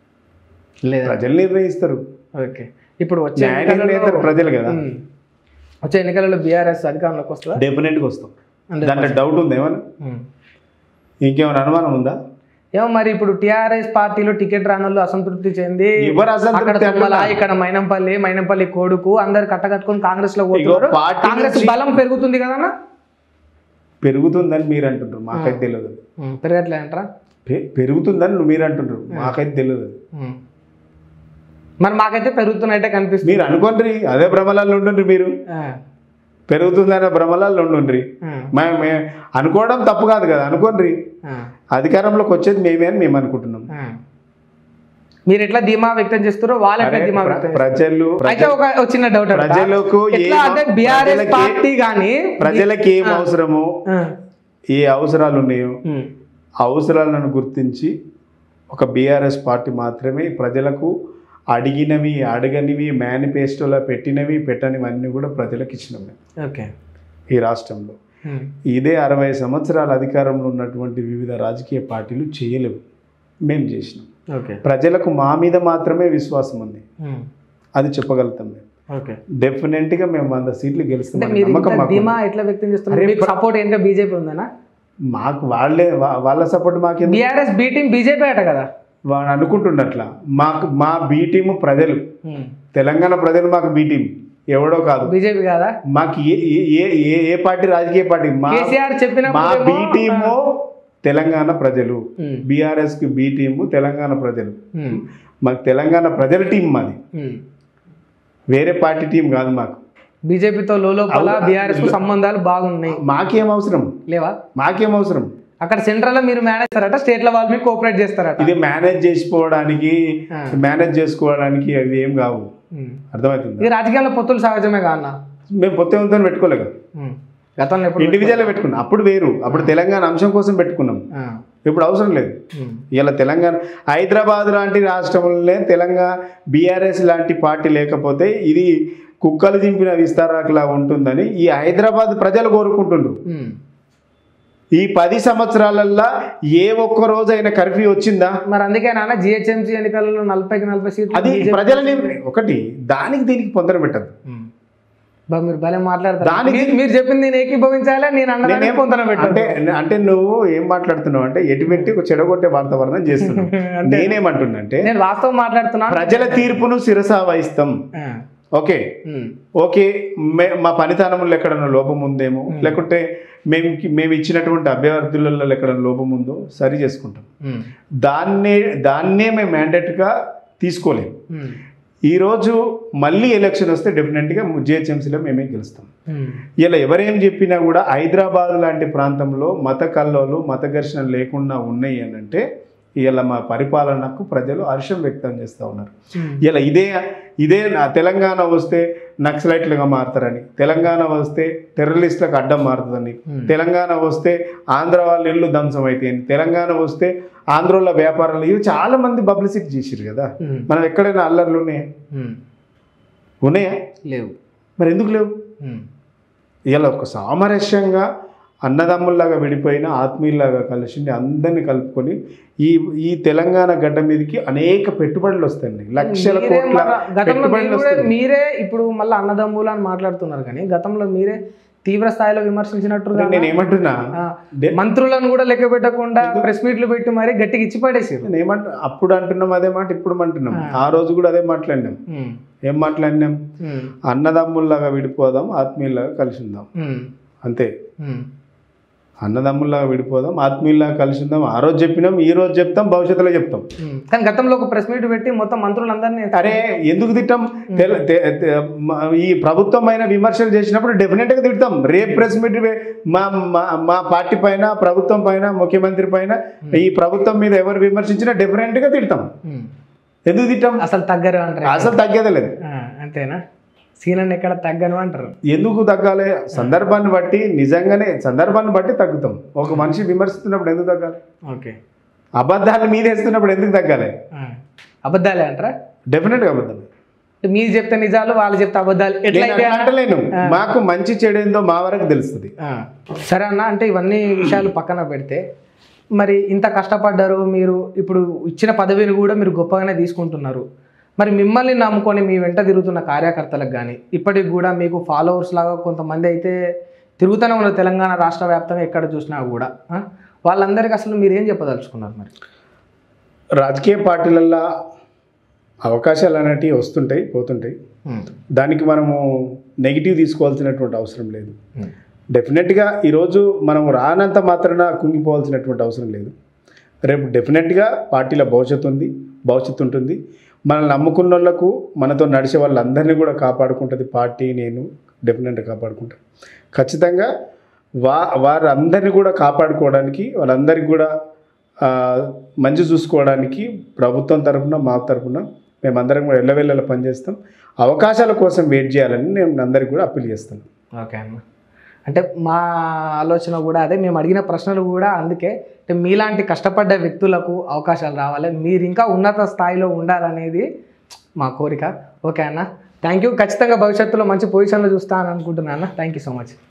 లేదా ప్రజలు నిర్ణయిస్తారు ఓకే ఇప్పుడు వచ్చే న్యాయ ఎన్నికలలో- నిర్ణయిస్తారు ప్రజలు కదా ఉమ్. వచ్చే ఎన్నికలలో బీఆర్ఎస్ అధికారంలోకి వస్తుందా డెఫినెట్గా వస్తాం అంటే దాంట్లో డౌట్ ఉంది ఏమన్నా ఉమ్. ఇంకేమైనా అనుమానం ఉందా ఏమో మరి ఇప్పుడు టిఆర్ఎస్ పార్టీలో టికెట్ రానోళ్ళు అసంతృప్తి చెంది ఎవరు అసంతృప్తి అక్కడ తుమ్మల అంటున్నా? ఇక్కడ మైనంపల్లి మైనంపల్లి కొడుకు అందరు కట్టకట్టుకొని కాంగ్రెస్ లో పోతున్నారు పార్టీ కాంగ్రెస్ నుంచి- బలం పెరుగుతుంది కదన్నా పెరుగుతుందని మీరు అంటుంటారు మాకైతే తెలియదు పెరగట్లే అంటారా పె- పెరుగుతుందని నువ్వు మీరు అంటుంటారు మాకైతే తెలియదు ఉమ్. మరి మాకైతే పెరుగుతున్నట్టే కనిపిస్తుంది మీరు అనుకోండి అదే భ్రమలలో ఉండండి మీరు ఆ. పెరుగుతుందనే భ్రమలలో ఉండుండ్రి మేము మే- అనుకోవడం తప్పు కాదు కదా అనుకోండి అధికారంలోకి వచ్చేది మేమే అని మేము అనుకుంటున్నాం మీరు ఎట్లా ధీమా వ్యక్తం చేస్తారో వాళ్ళు ఎట్లా అరే, ధీమా ప్ర- వ్యక్తం చేస్తారు? ప్రజలు అయితే ఒక ఒక చిన్న డౌట్ అడుగుతా. ప్రజలకు ఎట్లా ఏం- అంటే బీఆర్ఎస్ ప్రజలకి- పార్టీ కానీ ప్రజలకి ఏం అవసరమో ఏ అవసరాలు ఉన్నాయో అవసరాలను గుర్తించి ఒక బీఆర్ఎస్ పార్టీ మాత్రమే ప్రజలకు అడిగినవి అడగనివి మేనిఫెస్టోలో పెట్టినవి పెట్టనివి అన్నీ కూడా ప్రజలకు ఇచ్చినవి ఓకే ఈ రాష్ట్రంలో ఇదే అరవై సంవత్సరాల అధికారంలో ఉన్నటువంటి వివిధ రాజకీయ పార్టీలు చేయలేవు మేము చేసినాం ఓకే ప్రజలకు మా మీద మాత్రమే విశ్వాసం ఉంది అది చెప్పగలుగుతాం మేము ఓకే డెఫినెట్గా మేము వంద సీట్లు అంటే గెలుస్తాం మీరు నమ్మకం ఇంత మాకు ధీమా ఎట్లా వ్యక్తం చేస్తున్నారు అరే, మీకు సపోర్ట్ ఏంటో బీజేపీ ఉందనా మాకు వాళ్ళే వా- వాళ్ళ సపోర్ట్ మాకు బీఆర్ఎస్ బీ టీం బీజేపీ అట కదా వాడు అనుకుంటున్నట్ల మాకు మా బీ టీము ప్రజలు తెలంగాణ ప్రజలు మాకు బీ టీం ఎవడో కాదు బీజేపీ కాదా మాకు ఏ ఏ- ఏ ఏ ఏ పార్టీ రాజకీయ పార్టీ మా కేసీఆర్ మా చెప్పినప్పుడు బీ టీము తెలంగాణ ప్రజలు ఉమ్. బీఆర్ఎస్ కి బీ టీము తెలంగాణ ప్రజలు మాకు తెలంగాణ ప్రజల టీం మాది వేరే పార్టీ టీం కాదు మాకు బీజేపీతో లోపల అవునా? బీఆర్ఎస్ కు సంబంధాలు బాగున్నాయి మాకేం అవసరం లేవా మాకేం అవసరం అక్కడ సెంట్రల్ లో మీరు మేనేజ్ చేస్తారట స్టేట్ లో వాళ్ళు మీకు కోఆపరేట్ చేస్తారట ఇది మేనేజ్ చేసుకోవడానికి ఆ. మేనేజ్ చేసుకోవడానికి అవి ఏం కావు ఉమ్. అర్థమవుతుంది ఇది రాజకీయాల్లో పొత్తులు సహజమే కాన్న మేము పొత్తే ఉందో పెట్టుకోలేదు గతంలో ఎప్పుడు ఇండివిజువల్ పెట్టుకున్నాం అప్పుడు వేరు అప్పుడు తెలంగాణ అంశం కోసం పెట్టుకున్నాం ఆ. ఇప్పుడు అవసరం లేదు ఉమ్. ఇలా తెలంగాణ హైదరాబాద్ లాంటి రాష్ట్రంలోనే తెలంగాణ బీఆర్ఎస్ లాంటి పార్టీ లేకపోతే ఇది కుక్కలు దింపిన విస్తారాకులా ఉంటుందని ఈ హైదరాబాద్ ప్రజలు కోరుకుంటుండ్రు ఉమ్. ఈ పది సంవత్సరాలల్లో ఏ ఒక్క రోజైనా కర్ఫ్యూ వచ్చిందా మరి అందుకే నాన్న జిహెచ్ఎంసీ ఎన్నికలలో నలభైకి నలభై సీట్లు అది BJP ప్రజలని ఒకటి దానికి దీనికి పొందన పెట్టదు ఉమ్. బా మీరు భలే మాట్లాడతారు దానికి- మీరు- మీరు చెప్పింది నేను ఏకీభవించాలా నేను అన్నదాన్ని నేనేం పొందన అంటే పెట్టాను అంటే నువ్వు ఏం మాట్లాడుతున్నావు అంటే ఎటువంటి ఒక చెడగొట్టే వాతావరణం చేస్తున్నావు అంటే- నేనేమంటున్నా అంటే నేను వాస్తవం మాట్లాడుతున్నాను ప్రజల తీర్పును శిరసా వహిస్తాం ఆ. ఓకే ఉమ్. ఓకే మే మా పనితనంలో ఎక్కడన్నా లోపం ఉందేమో లేకుంటే మేము మేము ఇచ్చినటువంటి అభ్యర్థులలో ఎక్కడన్నా లోపం ఉందో సరి చేసుకుంటాం ఉమ్. దాన్నే దాన్నే మేము మ్యాండేట్గా తీసుకోలేము ఉమ్. ఈరోజు మళ్ళీ ఎలక్షన్ వస్తే డెఫినెట్గా జిహెచ్ఎంసీలో మేమే గెలుస్తాం ఉమ్. ఇలా ఎవరేం చెప్పినా కూడా హైదరాబాద్ లాంటి ప్రాంతంలో మత కల్లోలు మత ఘర్షణ లేకుండా ఉన్నాయి అని అంటే ఇలా మా పరిపాలనకు ప్రజలు హర్షం వ్యక్తం చేస్తూ ఉన్నారు ఉమ్. ఇలా ఇదే ఇదే నా తెలంగాణ వస్తే నక్సలైట్లుగా మారుతారని తెలంగాణ వస్తే టెర్రరిస్టులకు అడ్డం మారుతుందని Hmm. తెలంగాణ వస్తే ఆంధ్ర వాళ్ళ ఇల్లు ధ్వంసం అయితాయని తెలంగాణ వస్తే ఆంధ్రోళ్ళ వ్యాపారాలు ఇవి చాలా మంది పబ్లిసిటీ చేసిరు కదా ఉమ్. మనం ఎక్కడైనా అల్లర్లు ఉన్నాయా ఉమ్. ఉన్నాయా లేవు మరి ఎందుకు లేవు ఉమ్. ఇలా ఒక సామరస్యంగా అన్నదమ్ముల్లాగా విడిపోయిన ఆత్మీయుల్లాగా కలిసి అందరిని కలుపుకొని ఈ ఈ తెలంగాణ గడ్డ మీదకి అనేక పెట్టుబడులు వస్తాయి లక్షల మీరే కోట్ల మన- గతంలో పెట్టుబడులు మీరు కూడా- వస్తాయి మీరే ఇప్పుడు మళ్ళీ అన్నదమ్ములు అని మాట్లాడుతున్నారు కానీ గతంలో మీరే తీవ్ర స్థాయిలో విమర్శించినట్టు నేను ఏమంటున్నా దే- మంత్రులను కూడా లెక్క పెట్టకుండా ప్రెస్ మీట్లు పెట్టి మరి గట్టిగా ఇచ్చి పడేసారు నేను ఏమంటు అప్పుడు అంటున్నాం అదే మాట ఇప్పుడు అంటున్నాం ఆ రోజు కూడా అదే మాట్లాడినాం ఏం మాట్లాడినాం అన్నదమ్ముల్లాగా విడిపోదాం ఆత్మీయుల్లాగా కలిసి ఉందాం అంతే అన్నదమ్ముల్లాగా విడిపోదాం ఆత్మీయుల్లాగా కలిసి ఉందాం ఆ రోజు చెప్పినాం ఈ రోజు చెప్తాం భవిష్యత్తులో చెప్తాం కానీ గతంలో ఒక ప్రెస్ మీట్ పెట్టి మొత్తం మంత్రులందరినీ అరే ఎందుకు తిట్టాం తెల- తె- తె- మ- ఈ ప్రభుత్వం అయిన విమర్శలు చేసినప్పుడు డెఫినెట్గా తిడతాం రేపు ప్రెస్ మీట్ వే- మా మా- మా పార్టీ పైన ప్రభుత్వం పైన ముఖ్యమంత్రి పైన ఈ ప్రభుత్వం మీద ఎవరు విమర్శించినా డెఫినెట్గా తిడతాం ఉమ్. ఎందుకు తిట్టాం అసలు తగ్గరు అంటారు అసలు తగ్గేదే లేదు ఆ, అంతేనా సీనన్ ఎక్కడ తగ్గను అంటారు ఎందుకు తగ్గాలి సందర్భాన్ని బట్టి నిజంగానే సందర్భాన్ని బట్టి తగ్గుతాం ఒక మనిషి విమర్శిస్తున్నప్పుడు ఎందుకు తగ్గాలి ఓకే అబద్ధాన్ని మీద వేస్తున్నప్పుడు ఎందుకు తగ్గాలి ఆ. అబద్ధాలే అంటారా డెఫినెట్గా అబద్ధం మీరు చెప్తే నిజాలు వాళ్ళు చెప్తే అబద్ధాలు ఎట్లా నేను అయితే అట్లా అంటలేను మాకు మంచి చెడు ఏందో మా వరకు తెలుస్తుంది ఆ. సరే అన్న అంటే ఇవన్నీ విషయాలు పక్కన పెడితే మరి ఇంత కష్టపడ్డారు మీరు ఇప్పుడు ఇచ్చిన పదవిని కూడా మీరు గొప్పగానే తీసుకుంటున్నారు మరి మిమ్మల్ని నమ్ముకొని మీ వెంట తిరుగుతున్న కార్యకర్తలకు కానీ ఇప్పటికి కూడా మీకు ఫాలోవర్స్ లాగా కొంతమంది అయితే తిరుగుతూనే ఉన్నారు తెలంగాణ రాష్ట్ర వ్యాప్తంగా ఎక్కడ చూసినా కూడా ఆ? వాళ్ళందరికీ అసలు మీరు ఏం చెప్పదలుచుకున్నారు మరి రాజకీయ పార్టీలల్లో అవకాశాలు అనేటివి వస్తుంటాయి పోతుంటాయి దానికి మనము నెగిటివ్ తీసుకోవాల్సినటువంటి అవసరం లేదు డెఫినెట్గా ఈరోజు మనం రానంత మాత్రాన కుంగిపోవాల్సినటువంటి అవసరం లేదు రేపు డెఫినెట్గా పార్టీల భవిష్యత్తు ఉంది భవిష్యత్తు ఉంటుంది మనల్ని నమ్ముకున్న వాళ్ళకు మనతో నడిచే వాళ్ళందరినీ కూడా కాపాడుకుంటుంది పార్టీ నేను డెఫినెట్గా కాపాడుకుంటాం ఖచ్చితంగా వా వారందరినీ కూడా కాపాడుకోవడానికి వాళ్ళందరికీ కూడా ఆ, మంచి చూసుకోవడానికి ప్రభుత్వం తరఫున మా తరఫున మేమందరం కూడా ఎల్లవెల్లల పనిచేస్తాం అవకాశాల కోసం వెయిట్ చేయాలని నేను అందరికీ కూడా అప్పీల్ చేస్తాను ఓకే అన్న అంటే మా ఆలోచన కూడా అదే మేము అడిగిన ప్రశ్నలు కూడా అందుకే అంటే మీలాంటి కష్టపడ్డ వ్యక్తులకు అవకాశాలు రావాలి మీరు ఇంకా ఉన్నత స్థాయిలో ఉండాలనేది మా కోరిక ఓకే అన్న థ్యాంక్ యూ ఖచ్చితంగా భవిష్యత్తులో మంచి పొజిషన్లో చూస్తాను అనుకుంటున్నాను అన్న థ్యాంక్ యూ సో మచ్